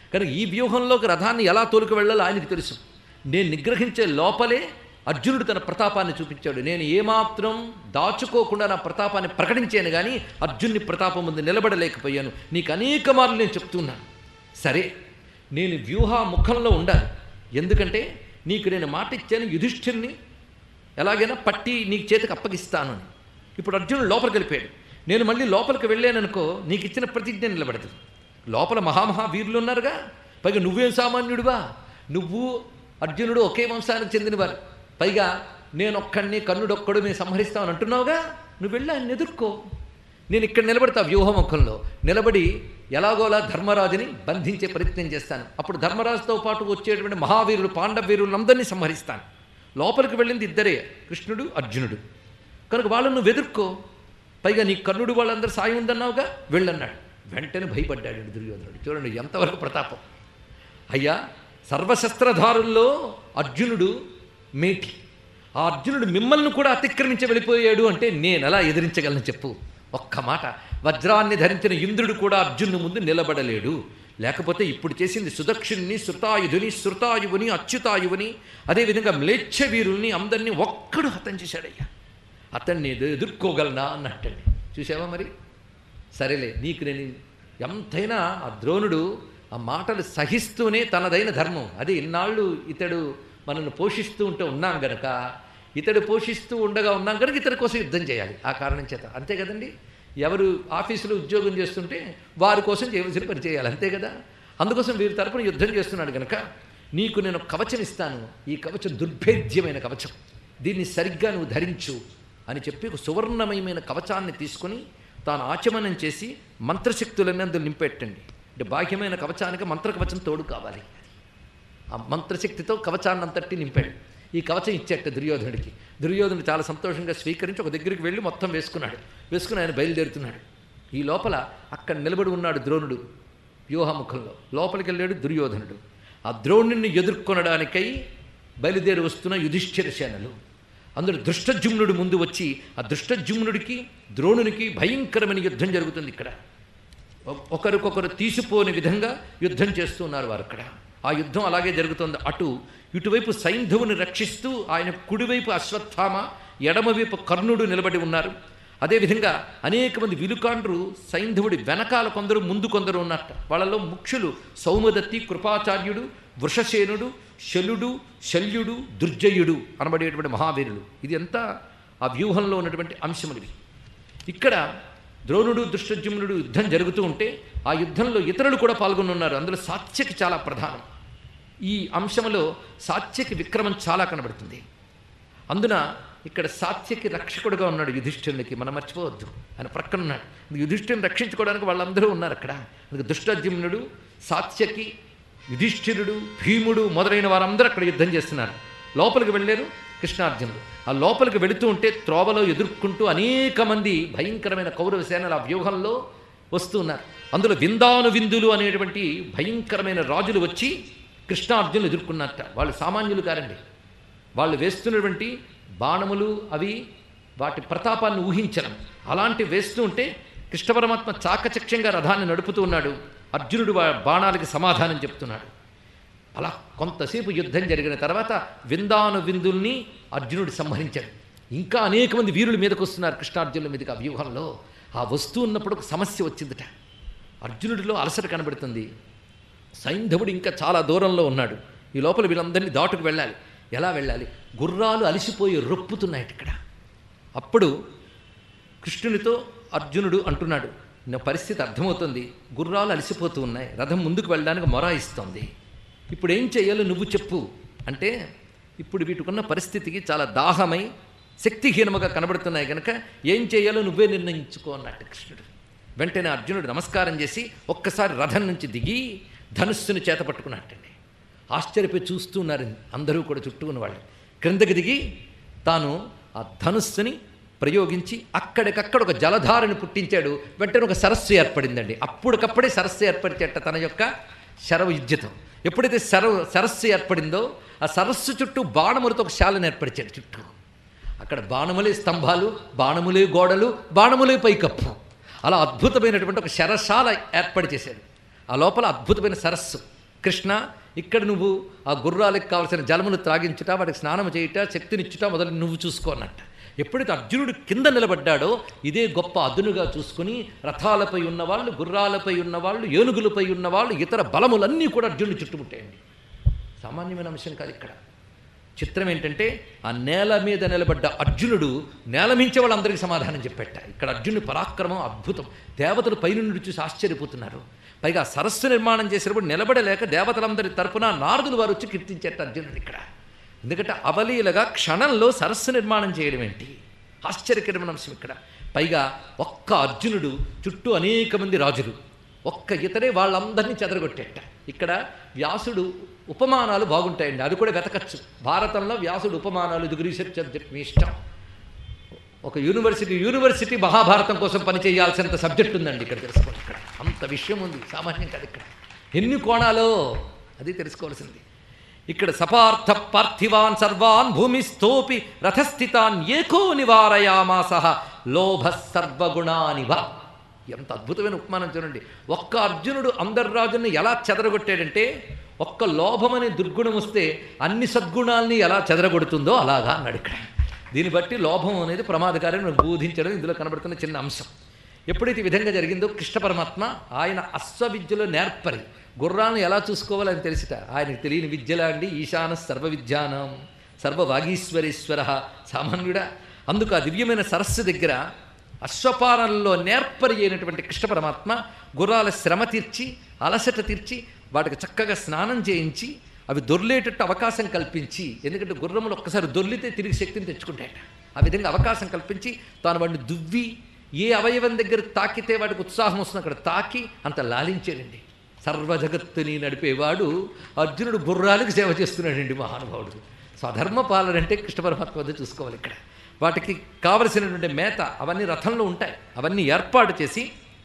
కనుక ఈ వ్యూహంలోకి రథాన్ని ఎలా తోలుకు వెళ్ళాలో ఆయనకు తెలుసు నేను నిగ్రహించే లోపలే అర్జునుడు తన ప్రతాపాన్ని చూపించాడు నేను ఏమాత్రం దాచుకోకుండా నా ప్రతాపాన్ని ప్రకటించాను కానీ అర్జున్ని ప్రతాపం ముందు నిలబడలేకపోయాను నీకు అనేక మార్లు నేను చెప్తున్నాను సరే నేను వ్యూహ ముఖంలో ఉండాలి ఎందుకంటే నీకు నేను మాట ఇచ్చాను యుధిష్ఠిర్ని ఎలాగైనా పట్టి నీకు చేతికి అప్పగిస్తాను అని ఇప్పుడు అర్జునుడు లోపలికి వెళ్ళిపోయాడు నేను మళ్ళీ లోపలికి వెళ్ళాననుకో నీకు ఇచ్చిన ప్రతిజ్ఞ నిలబడదు లోపల మహామహా వీరులు ఉన్నారుగా పైగా నువ్వేం సామాన్యుడివా నువ్వు అర్జునుడు ఒకే వంశానికి చెందినవారు పైగా నేను ఒక్కడిని కన్నుడొక్కడు మేము సంహరిస్తామని అంటున్నావుగా నువ్వు వెళ్ళి ఆయన ఎదుర్కో నేను ఇక్కడ నిలబడతా వ్యూహముఖంలో నిలబడి ఎలాగోలా ధర్మరాజుని బంధించే ప్రయత్నం చేస్తాను అప్పుడు ధర్మరాజుతో పాటు వచ్చేటువంటి మహావీరులు పాండవ వీరులందరినీ సంహరిస్తాను లోపలికి వెళ్ళింది ఇద్దరే కృష్ణుడు అర్జునుడు కనుక వాళ్ళను నువ్వు ఎదుర్కో పైగా నీ కర్ణుడు వాళ్ళందరూ సాయం ఉందన్నావుగా వెళ్ళన్నాడు వెంటనే భయపడ్డాడు దుర్యోధనుడు చూడండి ఎంతవరకు ప్రతాపం అయ్యా సర్వశస్త్రధారుల్లో అర్జునుడు మేటి ఆ అర్జునుడు మిమ్మల్ని కూడా అతిక్రమించి వెళ్ళిపోయాడు అంటే నేను ఎలా ఎదిరించగలను చెప్పు ఒక్క మాట వజ్రాన్ని ధరించిన ఇంద్రుడు కూడా అర్జునుడి ముందు నిలబడలేడు లేకపోతే ఇప్పుడు చేసింది సుదక్షిణ్ణి శృతాయుధుని శృతాయువుని అచ్యుతాయువుని అదేవిధంగా మ్లేచ్ఛ వీరుల్ని అందరినీ ఒక్కడు హతం చేశాడయ్యా అతన్ని ఎదు- ఎదుర్కోగలనా అన్నట్టండి చూసావా మరి సరేలే నీకు నేను ఎంతైనా ఆ ద్రోణుడు ఆ మాటలు సహిస్తూనే తనదైన ధర్మం అదే ఇన్నాళ్ళు ఇతడు మనల్ని పోషిస్తూ ఉంటే ఉన్నాం గనక ఇతడు పోషిస్తూ ఉండగా ఉన్నాం కనుక ఇతడి కోసం యుద్ధం చేయాలి ఆ కారణం చేత అంతే కదండి ఎవరు ఆఫీసులో ఉద్యోగం చేస్తుంటే వారి కోసం చేయవలసిన పని చేయాలి అంతే కదా అందుకోసం వీరి తరపున యుద్ధం చేస్తున్నాడు గనక నీకు నేను ఒక కవచం ఇస్తాను ఈ కవచం దుర్భేద్యమైన కవచం దీన్ని సరిగ్గా నువ్వు ధరించు అని చెప్పి ఒక సువర్ణమయమైన కవచాన్ని తీసుకొని తాను ఆచమనం చేసి మంత్రశక్తులన్నీ అందులో నింపెట్టండి అంటే బాహ్యమైన కవచానికి మంత్ర కవచం తోడు కావాలి ఆ మంత్రశక్తితో కవచాన్ని అంతటి నింపాడు ఈ కవచం ఇచ్చేట దుర్యోధనుడికి దుర్యోధనుడు చాలా సంతోషంగా స్వీకరించి ఒక దగ్గరికి వెళ్ళి మొత్తం వేసుకున్నాడు వేసుకుని ఆయన బయలుదేరుతున్నాడు ఈ లోపల అక్కడ నిలబడి ఉన్నాడు ద్రోణుడు వ్యూహముఖంలో లోపలికి వెళ్ళాడు దుర్యోధనుడు ఆ ద్రోణుడిని ఎదుర్కొనడానికై బయలుదేరి వస్తున్న యుధిష్ఠిర సేనలు అందులో దృష్టజుమ్నుడు ముందు వచ్చి ఆ దృష్టజుమ్నుడికి ద్రోణునికి భయంకరమైన యుద్ధం జరుగుతుంది ఇక్కడ ఒ- ఒకరికొకరు తీసిపోని విధంగా యుద్ధం చేస్తున్నారు వారు అక్కడ ఆ యుద్ధం అలాగే జరుగుతుంది అటు ఇటువైపు సైంధవుని రక్షిస్తూ ఆయన కుడివైపు అశ్వత్థామ ఎడమవైపు కర్ణుడు నిలబడి ఉన్నారు అదేవిధంగా అనేక మంది విలుకాండ్రు సైంధవుడి వెనకాల కొందరు ముందు కొందరు ఉన్నట్ట వాళ్ళలో ముఖ్యులు సౌమదత్తి కృపాచార్యుడు వృషసేనుడు శలుడు శల్యుడు దుర్జయుడు అనబడేటువంటి మహావీరులు ఇది అంతా ఆ వ్యూహంలో ఉన్నటువంటి అంశములు ఇవి ఇక్కడ ద్రోణుడు దుష్టజుమ్నుడు యుద్ధం జరుగుతూ ఉంటే ఆ యుద్ధంలో ఇతరులు కూడా పాల్గొని ఉన్నారు అందులో సాత్యకి చాలా ప్రధానం ఈ అంశంలో సాత్యకి విక్రమం చాలా కనబడుతుంది అందున ఇక్కడ సాత్యకి రక్షకుడుగా ఉన్నాడు యుధిష్ఠిరునికి మనం మర్చిపోవద్దు ఆయన ప్రక్కన ఉన్నాడు యుధిష్ఠిరుని రక్షించుకోవడానికి వాళ్ళందరూ ఉన్నారు అక్కడ అందుకే దుష్టజుమ్నుడు సాత్యకి యుధిష్ఠిరుడు భీముడు మొదలైన వారందరూ అక్కడ యుద్ధం చేస్తున్నారు లోపలికి వెళ్ళారు కృష్ణార్జునుడు ఆ లోపలికి వెళుతూ ఉంటే త్రోవలో ఎదుర్కొంటూ అనేక మంది భయంకరమైన కౌరవ సేనల ఆ వ్యూహంలో వస్తున్నారు అందులో విందాను విందులు అనేటువంటి భయంకరమైన రాజులు వచ్చి కృష్ణార్జునులు ఎదుర్కొన్నారట వాళ్ళు సామాన్యులు కారండి వాళ్ళు వేస్తున్నటువంటి బాణములు అవి వాటి ప్రతాపాన్ని ఊహించడం అలాంటి వేస్తూ ఉంటే కృష్ణ పరమాత్మ చాకచక్యంగా రథాన్ని నడుపుతూ ఉన్నాడు అర్జునుడు వా బాణాలకి సమాధానం చెప్తున్నాడు అలా కొంతసేపు యుద్ధం జరిగిన తర్వాత విందాను విందుల్ని అర్జునుడు సంహరించాడు ఇంకా అనేక మంది వీరుల మీదకు వస్తున్నారు కృష్ణార్జునుల మీదకి ఆ వ్యూహంలో ఆ వస్తూ ఉన్నప్పుడు ఒక సమస్య వచ్చిందట అర్జునుడిలో అలసట కనబడుతుంది సైంధవుడు ఇంకా చాలా దూరంలో ఉన్నాడు ఈ లోపల వీళ్ళందరినీ దాటుకు వెళ్ళాలి ఎలా వెళ్ళాలి గుర్రాలు అలిసిపోయి రొప్పుతున్నాయి ఇక్కడ అప్పుడు కృష్ణునితో అర్జునుడు అంటున్నాడు నా పరిస్థితి అర్థమవుతుంది గుర్రాలు అలసిపోతూ ఉన్నాయి రథం ముందుకు వెళ్ళడానికి మొరాయిస్తోంది ఇప్పుడు ఏం చేయాలో నువ్వు చెప్పు అంటే ఇప్పుడు వీటికున్న పరిస్థితికి చాలా దాహమై శక్తిహీనముగా కనబడుతున్నాయి కనుక ఏం చేయాలో నువ్వే నిర్ణయించుకో అన్నట్టు కృష్ణుడు వెంటనే అర్జునుడు నమస్కారం చేసి ఒక్కసారి రథం నుంచి దిగి ధనుస్సుని చేత పట్టుకున్నట్టండి ఆశ్చర్యపోయి చూస్తున్నారు అందరూ కూడా చుట్టూ ఉన్నవాళ్ళు క్రిందకి దిగి తాను ఆ ధనుస్సుని ప్రయోగించి అక్కడికక్కడ ఒక జలధారని పుట్టించాడు వెంటనే ఒక సరస్సు ఏర్పడిందండి అప్పటికప్పుడే సరస్సు ఏర్పరిచేట తన యొక్క శరవ యుజ్యతం ఎప్పుడైతే శరవ సరస్సు ఏర్పడిందో ఆ సరస్సు చుట్టూ బాణములతో ఒక శాలను ఏర్పరిచాడు చుట్టూ అక్కడ బాణములే స్తంభాలు బాణములే గోడలు బాణములే పైకప్పు అలా అద్భుతమైనటువంటి ఒక శరశాల ఏర్పాటు చేశాడు ఆ లోపల అద్భుతమైన సరస్సు కృష్ణ ఇక్కడ నువ్వు ఆ గుర్రాలకు కావలసిన జలమును త్రాగించుట వాటికి స్నానం చేయుట శక్తినిచ్చుట మొదలు నువ్వు చూసుకో అన్నట్ట ఎప్పుడైతే అర్జునుడు కింద నిలబడ్డాడో ఇదే గొప్ప అదునుగా చూసుకుని రథాలపై ఉన్నవాళ్ళు గుర్రాలపై ఉన్నవాళ్ళు ఏనుగులపై ఉన్నవాళ్ళు ఇతర బలములన్నీ కూడా అర్జునుడు చుట్టుముట్టాయండి సామాన్యమైన అంశం కాదు ఇక్కడ చిత్రం ఏంటంటే ఆ నేల మీద నిలబడ్డ అర్జునుడు నేల మించే వాళ్ళందరికీ సమాధానం చెప్పేట ఇక్కడ అర్జునుడి పరాక్రమం అద్భుతం దేవతలు పైనుండి చూసి ఆశ్చర్యపోతున్నారు పైగా సరస్సు నిర్మాణం చేసినప్పుడు నిలబడలేక దేవతలందరి తరపున నారదులు వారు వచ్చి కీర్తించేట అర్జునుడు ఇక్కడ ఎందుకంటే అవలీలగా క్షణంలో సరస్సు నిర్మాణం చేయడం ఏంటి ఆశ్చర్యకరమైన అంశం ఇక్కడ పైగా ఒక్క అర్జునుడు చుట్టూ అనేక మంది రాజులు ఒక్క ఇతరే వాళ్ళందరినీ చెదరగొట్టేట ఇక్కడ వ్యాసుడు ఉపమానాలు బాగుంటాయండి అది కూడా వెతకచ్చు భారతంలో వ్యాసుడు ఉపమానాలు ఇది రీసెర్చ్ అని చెప్పి మీ ఇష్టం ఒక యూనివర్సిటీ యూనివర్సిటీ మహాభారతం కోసం పనిచేయాల్సినంత సబ్జెక్ట్ ఉందండి ఇక్కడ తెలుసుకోండి ఇక్కడ అంత విషయం ఉంది సామాన్యం కాదు ఇక్కడ ఎన్ని కోణాలో అది తెలుసుకోవాల్సింది ఇక్కడ సపార్థ పార్థివాన్ సర్వాన్ భూమిస్థోపి రథస్థితాన్ ఏకో నివారయామాస లోభ సర్వగుణానివ ఎంత అద్భుతమైన ఉపమానం చూడండి ఒక్క అర్జునుడు అందరు రాజుల్ని ఎలా చెదరగొట్టాడంటే ఒక్క లోభం అనే దుర్గుణం వస్తే అన్ని సద్గుణాల్ని ఎలా చెదరగొడుతుందో అలాగా అన్నాడు ఇక్కడ దీన్ని బట్టి లోభం అనేది ప్రమాదకారిని బోధించడం ఇందులో కనబడుతున్న చిన్న అంశం ఎప్పుడైతే ఈ విధంగా జరిగిందో కృష్ణ పరమాత్మ ఆయన అశ్వవిద్యలో నేర్పరి గుర్రాలను ఎలా చూసుకోవాలని తెలిసిట ఆయనకు తెలియని విద్యలా అండి ఈశాన సర్వ విద్యానం సర్వవాగీశ్వరేశ్వర సామాన్యుడా అందుకు ఆ దివ్యమైన సరస్సు దగ్గర అశ్వపారంలో నేర్పరి అయినటువంటి కృష్ణ పరమాత్మ గుర్రాల శ్రమ తీర్చి అలసట తీర్చి వాటికి చక్కగా స్నానం చేయించి అవి దొర్లేటట్టు అవకాశం కల్పించి ఎందుకంటే గుర్రములు ఒక్కసారి దొర్లితే తిరిగి శక్తిని తెచ్చుకుంటాయట ఆ విధంగా అవకాశం కల్పించి తాను వాడిని దువ్వి ఏ అవయవం దగ్గర తాకితే వాడికి ఉత్సాహం వస్తుంది అక్కడ తాకి అంత లాలించాడండి సర్వ జగత్తుని నడిపేవాడు అర్జునుడు గుర్రాలకు సేవ చేస్తున్నాడండి మహానుభావుడు స్వధర్మ పాలనంటే కృష్ణ పరమాత్మ వద్ద చూసుకోవాలి ఇక్కడ వాటికి కావలసినటువంటి మేత అవన్నీ రథంలో ఉంటాయి అవన్నీ ఏర్పాటు చేసి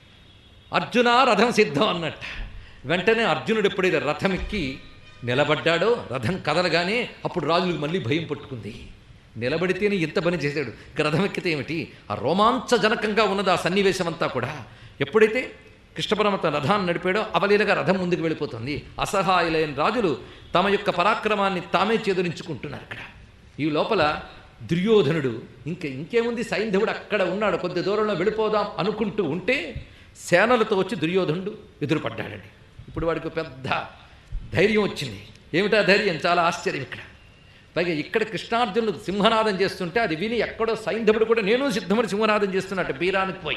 అర్జున రథం సిద్ధం అన్నట్ట వెంటనే అర్జునుడు ఎప్పుడైతే రథం ఎక్కి నిలబడ్డాడో రథం కదలగానే అప్పుడు రాజులకు మళ్ళీ భయం పట్టుకుంది నిలబడితేనే ఇంత పని చేశాడు ఇక రథం ఎక్కితే ఏమిటి ఆ రోమాంచజనకంగా ఉన్నది ఆ సన్నివేశం అంతా కూడా ఎప్పుడైతే కృష్ణపరమత రథాన్ని నడిపాడో అవలీలగా రథం ముందుకు వెళ్ళిపోతుంది అసహాయులైన రాజులు తమ యొక్క పరాక్రమాన్ని తామే చేదరించుకుంటున్నారు ఇక్కడ ఈ లోపల దుర్యోధనుడు ఇంక ఇంకేముంది సైంధవుడు అక్కడ ఉన్నాడు కొద్ది దూరంలో వెళ్ళిపోదాం అనుకుంటూ ఉంటే సేనలతో వచ్చి దుర్యోధనుడు ఎదురుపడ్డాడండి ఇప్పుడు వాడికి పెద్ద ధైర్యం వచ్చింది ఏమిటా ధైర్యం చాలా ఆశ్చర్యం ఇక్కడ పైగా ఇక్కడ కృష్ణార్జునుడు సింహనాదం చేస్తుంటే అది విని ఎక్కడో సైంధవుడు కూడా నేను సిద్ధముడు సింహనాదం చేస్తున్నట్టు బీరానికి పోయి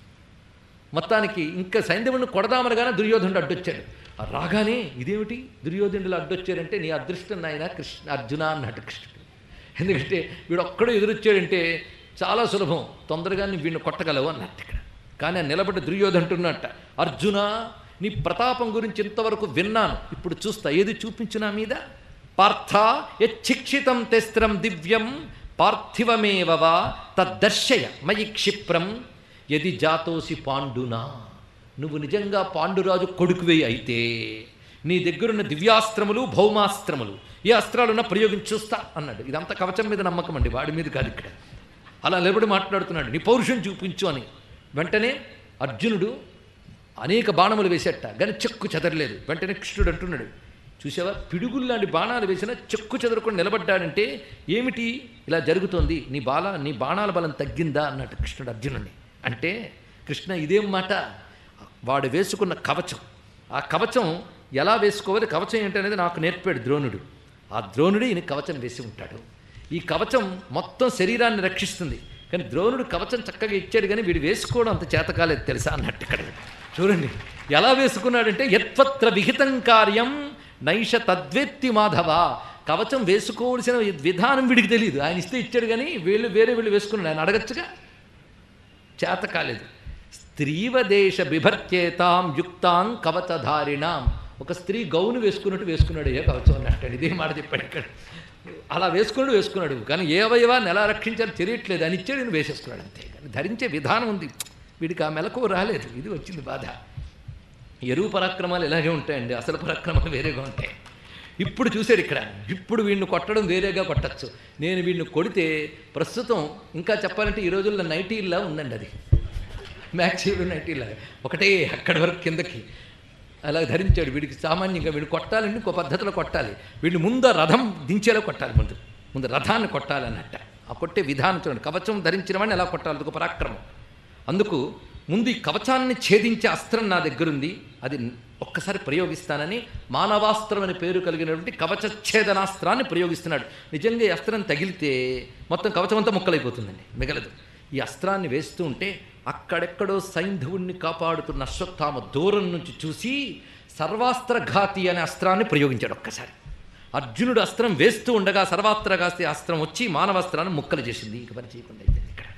మొత్తానికి ఇంకా సైంధవుడిని కొడదామనగానే దుర్యోధనుడు అడ్డొచ్చాడు ఆ రాగానే ఇదేమిటి దుర్యోధనుడు అడ్డొచ్చాడంటే నీ అదృష్టం నాయన కృష్ణ అర్జున అన్నట్టు కృష్ణుడు ఎందుకంటే వీడు ఒక్కడు ఎదురొచ్చాడంటే చాలా సులభం తొందరగా నీ వీడిని కొట్టగలవు అన్నట్టు ఇక్కడ కానీ ఆ నిలబడి దుర్యోధంటున్నట్ట అర్జున నీ ప్రతాపం గురించి ఇంతవరకు విన్నాను ఇప్పుడు చూస్తా ఏది చూపించు నా మీద పార్థ యచ్చిక్షితం తెస్త్రం దివ్యం పార్థివమేవవా తద్దర్శయ మయి క్షిప్రం యది జాతోసి పాండునా నువ్వు నిజంగా పాండురాజు కొడుకువే అయితే నీ దగ్గరున్న దివ్యాస్త్రములు భౌమాస్త్రములు ఏ అస్త్రాలున్నా ప్రయోగించి చూస్తా అన్నాడు ఇదంతా కవచం మీద నమ్మకం అండి వాడి మీద కాదు ఇక్కడ అలా నిలబడి మాట్లాడుతున్నాడు నీ పౌరుషం చూపించు అని వెంటనే అర్జునుడు అనేక బాణములు వేసేట కానీ చెక్కు చెదరలేదు వెంటనే కృష్ణుడు అంటున్నాడు చూసావా పిడుగుల్లాంటి బాణాలు వేసినా చెక్కు చెదరకుండా నిలబడ్డాడంటే ఏమిటి ఇలా జరుగుతోంది నీ బాల నీ బాణాల బలం తగ్గిందా అన్నట్టు కృష్ణుడు అర్జునుడిని అంటే కృష్ణ ఇదేం మాట వాడు వేసుకున్న కవచం ఆ కవచం ఎలా వేసుకోవాలి కవచం ఏంటనేది నాకు నేర్పాడు ద్రోణుడు ఆ ద్రోణుడు ఈయన కవచం వేసి ఉంటాడు ఈ కవచం మొత్తం శరీరాన్ని రక్షిస్తుంది కానీ ద్రోణుడు కవచం చక్కగా ఇచ్చాడు కానీ వీడు వేసుకోవడం అంత చేతకాలేదు తెలుసా అన్నట్టు ఇక్కడ చూడండి ఎలా వేసుకున్నాడంటే యత్వత్ర విహితం కార్యం నైష తద్వేత్తి మాధవ కవచం వేసుకోవలసిన విధానం వీడికి తెలియదు ఆయన ఇస్తే ఇచ్చాడు కానీ వీళ్ళు వేరే వీళ్ళు వేసుకున్నాడు ఆయన అడగచ్చుగా చేత కాలేదు స్త్రీవదేశ బిభర్చేతాం యుక్తాం కవచధారిణాం ఒక స్త్రీ గౌను వేసుకున్నట్టు వేసుకున్నాడు ఏ కవచం అన్నట్టు ఇదే మాట చెప్పాడు ఇక్కడ అలా వేసుకున్నాడు వేసుకున్నాడు కానీ ఏ అవయవాన్ని ఎలా రక్షించాలో తెలియట్లేదు అని ఇచ్చాడు నేను వేసేసుకున్నాడు అంతే కానీ ధరించే విధానం ఉంది వీడికి ఆ మెలకు రాలేదు ఇది వచ్చింది బాధ ఎరువు పరాక్రమాలు ఇలాగే ఉంటాయండి అసలు పరాక్రమాలు వేరేగా ఉంటాయి ఇప్పుడు చూశాడు ఇక్కడ ఇప్పుడు వీడిని కొట్టడం వేరేగా కొట్టచ్చు నేను వీడిని కొడితే ప్రస్తుతం ఇంకా చెప్పాలంటే ఈ రోజుల్లో నైటీల్లా ఉందండి అది మ్యాక్సీలు నైటీల్లా ఒకటే అక్కడి వరకు కిందకి అలా ధరించాడు వీడికి సామాన్యంగా వీడిని కొట్టాలంటే ఇంకో పద్ధతిలో కొట్టాలి వీడిని ముందు ఆ రథం దించేలా కొట్టాలి ముందు ముందు రథాన్ని కొట్టాలన్నట్ట ఆ కొట్టే విధానం చూడండి కవచం ధరించిన వాడిని ఎలా కొట్టాలి అదొక పరాక్రమం అందుకు ముందు ఈ కవచాన్ని ఛేదించే అస్త్రం నా దగ్గరుంది అది ఒక్కసారి ప్రయోగిస్తానని మానవాస్త్రం అనే పేరు కలిగినటువంటి కవచ ఛేదనాస్త్రాన్ని ప్రయోగిస్తున్నాడు నిజంగా ఈ అస్త్రం తగిలితే మొత్తం కవచం అంతా ముక్కలైపోతుందండి మిగలదు ఈ అస్త్రాన్ని వేస్తూ ఉంటే అక్కడెక్కడో సైంధవుణ్ణి కాపాడుతున్న అశ్వత్థామ దూరం నుంచి చూసి సర్వాస్త్రఘాతి అనే అస్త్రాన్ని ప్రయోగించాడు ఒక్కసారి అర్జునుడు అస్త్రం వేస్తూ ఉండగా సర్వాస్త్రఘాతి అస్త్రం వచ్చి మానవాస్త్రాన్ని ముక్కలు చేసింది ఇక పని చేయకుండా అయిపోయింది ఇక్కడ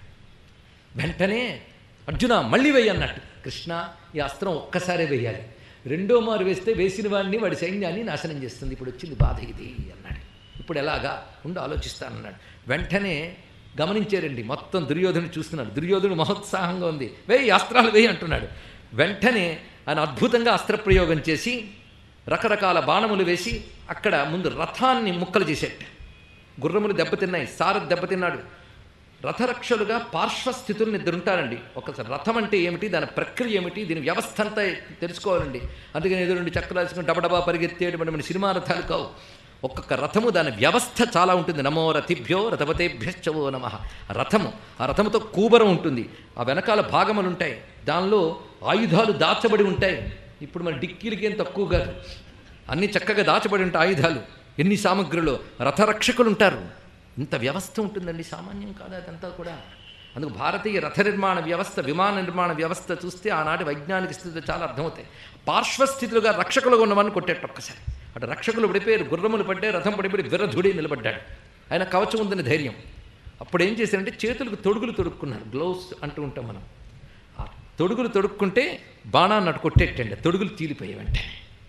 వెంటనే అర్జున మళ్ళీ వెయ్యి అన్నట్టు కృష్ణ ఈ అస్త్రం ఒక్కసారే వేయాలి రెండో మారు వేస్తే వేసిన వాడిని వాడి సైన్యాన్ని నాశనం చేస్తుంది ఇప్పుడు వచ్చింది బాధ ఇది అన్నాడు ఇప్పుడు ఎలాగా ఉండి ఆలోచిస్తానన్నాడు వెంటనే గమనించారండి మొత్తం దుర్యోధను చూస్తున్నాడు దుర్యోధను మహోత్సాహంగా ఉంది వేయి అస్త్రాలు వేయి అంటున్నాడు వెంటనే ఆయన అద్భుతంగా అస్త్రప్రయోగం చేసి రకరకాల బాణములు వేసి అక్కడ ముందు రథాన్ని ముక్కలు చేసేట గుర్రములు దెబ్బతిన్నాయి సారథి దెబ్బతిన్నాడు రథరక్షలుగా పార్శ్వస్థితులను ఇద్దరు ఉంటారండి ఒకసారి రథం అంటే ఏమిటి దాని ప్రక్రియ ఏమిటి దీని వ్యవస్థ అంతా తెలుసుకోవాలండి అందుకని ఎదురు రెండు చక్రాలు వేసుకుని డబడబా పరిగెత్తేటువంటి మన సినిమా రథాలు కావు ఒక్కొక్క రథము దాని వ్యవస్థ చాలా ఉంటుంది నమో రథిభ్యో రథపతేభ్యశ్చవో నమ రథము ఆ రథముతో కూబరం ఉంటుంది ఆ వెనకాల భాగములు ఉంటాయి దానిలో ఆయుధాలు దాచబడి ఉంటాయి ఇప్పుడు మన డిక్కీలకి ఏం తక్కువ కాదు అన్ని చక్కగా దాచబడి ఉంటాయి ఆయుధాలు ఎన్ని సామగ్రులు రథరక్షకులు ఉంటారు ఇంత వ్యవస్థ ఉంటుందండి సామాన్యం కాదు అదంతా కూడా అందుకు భారతీయ రథ నిర్మాణ వ్యవస్థ విమాన నిర్మాణ వ్యవస్థ చూస్తే ఆనాటి వైజ్ఞానిక స్థితిలో చాలా అర్థమవుతాయి పార్శ్వస్థితులుగా రక్షకులుగా ఉన్నవాడిని కొట్టేట ఒక్కసారి అటు రక్షకులు పడిపోయారు గుర్రములు పడ్డే రథం పడిపోయి విరధుడి నిలబడ్డాడు ఆయన కవచం ఉందని ధైర్యం అప్పుడు ఏం చేశారంటే చేతులకు తొడుగులు తొడుక్కున్నారు గ్లౌస్ అంటూ ఉంటాం మనం ఆ తొడుగులు తొడుక్కుంటే బాణాన్ని అటు కొట్టేటండి తొడుగులు తీలిపోయాయి వెంటనే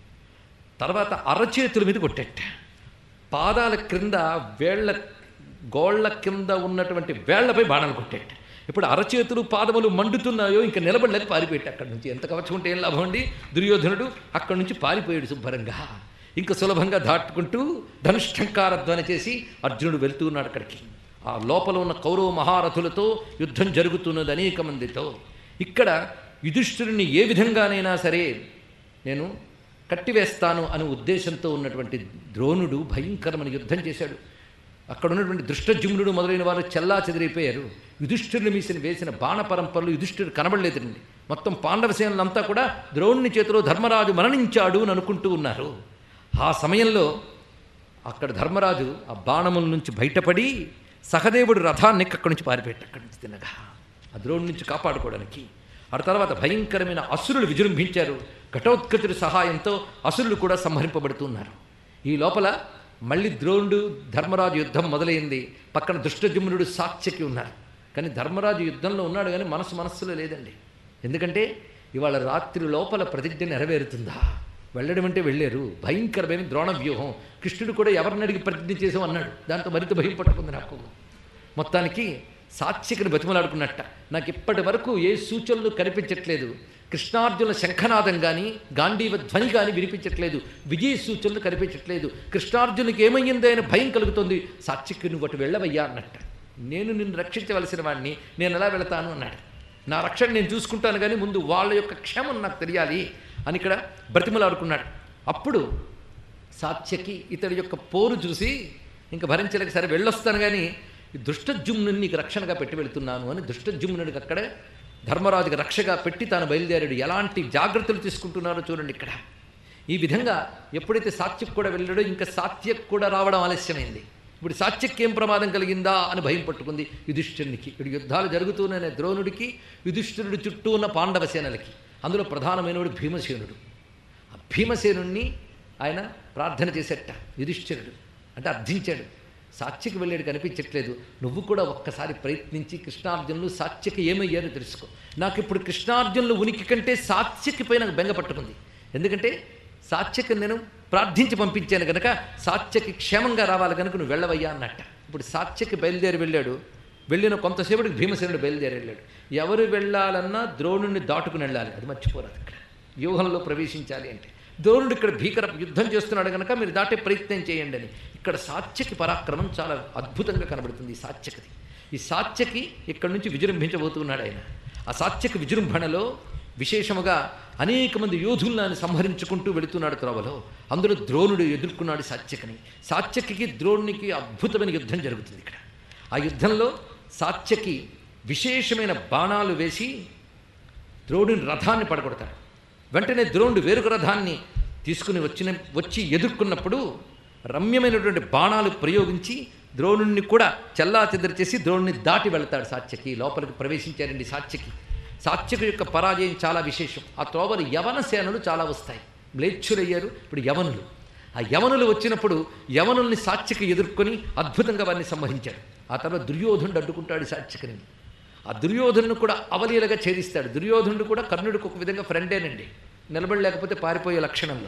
తర్వాత అరచేతుల మీద కొట్టేట పాదాల క్రింద వేళ్ల గోళ్ల కింద ఉన్నటువంటి వేళ్లపై బాణాలు కొట్టేట ఇప్పుడు అరచేతులు పాదములు మండుతున్నాయో ఇంకా నిలబడలేదు పారిపోయాడు అక్కడి నుంచి ఎంత కవచం ఉంటే ఏం లాభం అండి దుర్యోధనుడు అక్కడి నుంచి పారిపోయాడు శుభ్రంగా ఇంకా సులభంగా దాటుకుంటూ ధనుష్టంకార ధ్వని చేసి అర్జునుడు వెళ్తూ ఉన్నాడు అక్కడికి ఆ లోపల ఉన్న కౌరవ మహారథులతో యుద్ధం జరుగుతున్నది అనేక మందితో ఇక్కడ యుధిష్ఠుడిని ఏ విధంగానైనా సరే నేను కట్టివేస్తాను అనే ఉద్దేశంతో ఉన్నటువంటి ద్రోణుడు భయంకరమైన యుద్ధం చేశాడు అక్కడ ఉన్నటువంటి దృష్టజుమ్నుడు మొదలైన వారు చెల్లా చెదిరైపోయారు యుధిష్ఠిరుని మీసిన వేసిన బాణ పరంపరలు యుధిష్ఠిరుడు కనబడలేదండి మొత్తం పాండవ సేనలంతా కూడా ద్రోణుని చేతిలో ధర్మరాజు మరణించాడు అని అనుకుంటూ ఉన్నారు ఆ సమయంలో అక్కడ ధర్మరాజు ఆ బాణముల నుంచి బయటపడి సహదేవుడు రథాన్ని అక్కడి నుంచి పారిపెట్టి అక్కడి నుంచి తినగా ఆ ద్రోణుడి నుంచి కాపాడుకోవడానికి ఆ తర్వాత భయంకరమైన అసురులు విజృంభించారు ఘటోత్కచుడి సహాయంతో అసురులు కూడా సంహరింపబడుతున్నారు ఈ లోపల మళ్ళీ ద్రోణుడు ధర్మరాజు యుద్ధం మొదలైంది పక్కన దుష్టజుమ్నుడు సాక్ష్యకి ఉన్నారు కానీ ధర్మరాజు యుద్ధంలో ఉన్నాడు కానీ మనసు మనస్సులో లేదండి ఎందుకంటే ఇవాళ రాత్రి లోపల ప్రతిజ్ఞ నెరవేరుతుందా వెళ్ళడం అంటే వెళ్ళారు భయంకరమైన ద్రోణ వ్యూహం కృష్ణుడు కూడా ఎవరిని అడిగి ప్రతిజ్ఞ చేసాం అన్నాడు దాంతో మరింత భయం పట్టుకుంది నాకు మొత్తానికి సాత్వికని బతిమలాడుకున్నట్ట నాకు ఇప్పటి వరకు ఏ సూచనలు కనిపించట్లేదు కృష్ణార్జున శంఖనాదం కానీ గాంధీవ ధ్వని కానీ వినిపించట్లేదు విజయ సూచనలు కనిపించట్లేదు కృష్ణార్జునికి ఏమయ్యిందో అని భయం కలుగుతుంది సాత్వికి నువ్వు అటు వెళ్ళవయ్యా అన్నట్ట నేను నిన్ను రక్షించవలసిన వాడిని నేను ఎలా వెళతాను అన్నాడు నా రక్షణ నేను చూసుకుంటాను కానీ ముందు వాళ్ళ యొక్క క్షేమం నాకు తెలియాలి అని ఇక్కడ బ్రతిమలాడుకున్నాడు అప్పుడు సాత్యకి ఇతడి యొక్క పోరు చూసి ఇంకా భరించలేక సరే వెళ్ళొస్తాను కానీ ఈ దుష్టజుమ్నుని నీకు రక్షణగా పెట్టి వెళుతున్నాను అని దుష్టజుమ్నుడికి అక్కడే ధర్మరాజుకి రక్షగా పెట్టి తాను బయలుదేరాడు ఎలాంటి జాగ్రత్తలు తీసుకుంటున్నారో చూడండి ఇక్కడ ఈ విధంగా ఎప్పుడైతే సాత్యకు కూడా వెళ్ళాడో ఇంకా సాత్యకు కూడా రావడం ఆలస్యమైంది ఇప్పుడు సాత్యకి ఏం ప్రమాదం కలిగిందా అని భయం పట్టుకుంది యుధిష్ఠిరునికి ఇప్పుడు యుద్ధాలు జరుగుతూనే ద్రోణుడికి యుధిష్ఠిరుడి చుట్టూ ఉన్న పాండవ సేనలకి అందులో ప్రధానమైనవాడు భీమసేనుడు ఆ భీమసేనుణ్ణి ఆయన ప్రార్థన చేసేట యుధిష్ఠిరుడు అంటే అర్థించాడు సాత్యకి వెళ్ళాడు కనిపించట్లేదు నువ్వు కూడా ఒక్కసారి ప్రయత్నించి కృష్ణార్జునులు సాత్యకి ఏమయ్యారో తెలుసుకో నాకు ఇప్పుడు కృష్ణార్జునులు ఉనికి కంటే సాత్యకి పైన బెంగ పట్టుకుంది ఎందుకంటే సాత్యకి నేను ప్రార్థించి పంపించాను కనుక సాత్యకి క్షేమంగా రావాలి కనుక నువ్వు వెళ్ళవయ్యా అన్నట్ట ఇప్పుడు సాత్యకి బయలుదేరి వెళ్ళాడు వెళ్ళిన కొంతసేపటికి భీమసేనుడు బయలుదేరి వెళ్ళాడు ఎవరు వెళ్ళాలన్నా ద్రోణుడిని దాటుకుని వెళ్ళాలి అది మర్చిపోరాదు ఇక్కడ వ్యూహంలో ప్రవేశించాలి అంటే ద్రోణుడు ఇక్కడ భీకర యుద్ధం చేస్తున్నాడు కనుక మీరు దాటే ప్రయత్నం చేయండి అని ఇక్కడ సాత్యకి పరాక్రమం చాలా అద్భుతంగా కనబడుతుంది ఈ సాత్యకది ఈ సాత్యకి ఇక్కడి నుంచి విజృంభించబోతున్నాడు ఆయన ఆ సాత్యకి విజృంభణలో విశేషముగా అనేక మంది యోధుల్ని సంహరించుకుంటూ వెళుతున్నాడు త్రోవలో అందులో ద్రోణుడు ఎదుర్కొన్నాడు సాత్యకిని సాత్యకి ద్రోణునికి అద్భుతమైన యుద్ధం జరుగుతుంది ఇక్కడ ఆ యుద్ధంలో సాత్యకి విశేషమైన బాణాలు వేసి ద్రోణుని రథాన్ని పడగొడతాడు వెంటనే ద్రోణుడు వేరొక రథాన్ని తీసుకుని వచ్చిన వచ్చి ఎదుర్కొన్నప్పుడు రమ్యమైనటువంటి బాణాలు ప్రయోగించి ద్రోణుణ్ణి కూడా చెల్లా చేసి ద్రోణుని దాటి వెళ్తాడు సాత్యకి లోపలికి ప్రవేశించారండి సాత్యకి సాత్యకు యొక్క పరాజయం చాలా విశేషం ఆ త్రోవలు యవన సేనలు చాలా వస్తాయి మ్లేచ్చులయ్యారు ఇప్పుడు యవనులు ఆ యవనులు వచ్చినప్పుడు యవనుల్ని సాత్యకి ఎదుర్కొని అద్భుతంగా వారిని సంహరించాడు ఆ తర్వాత దుర్యోధనుడు అడ్డుకుంటాడు సాత్యకిని ఆ దుర్యోధనుడు కూడా అవలీలగా ఛేదిస్తాడు దుర్యోధనుడు కూడా కర్ణుడికి ఒక విధంగా ఫ్రెండేనండి నిలబడలేకపోతే పారిపోయే లక్షణంలో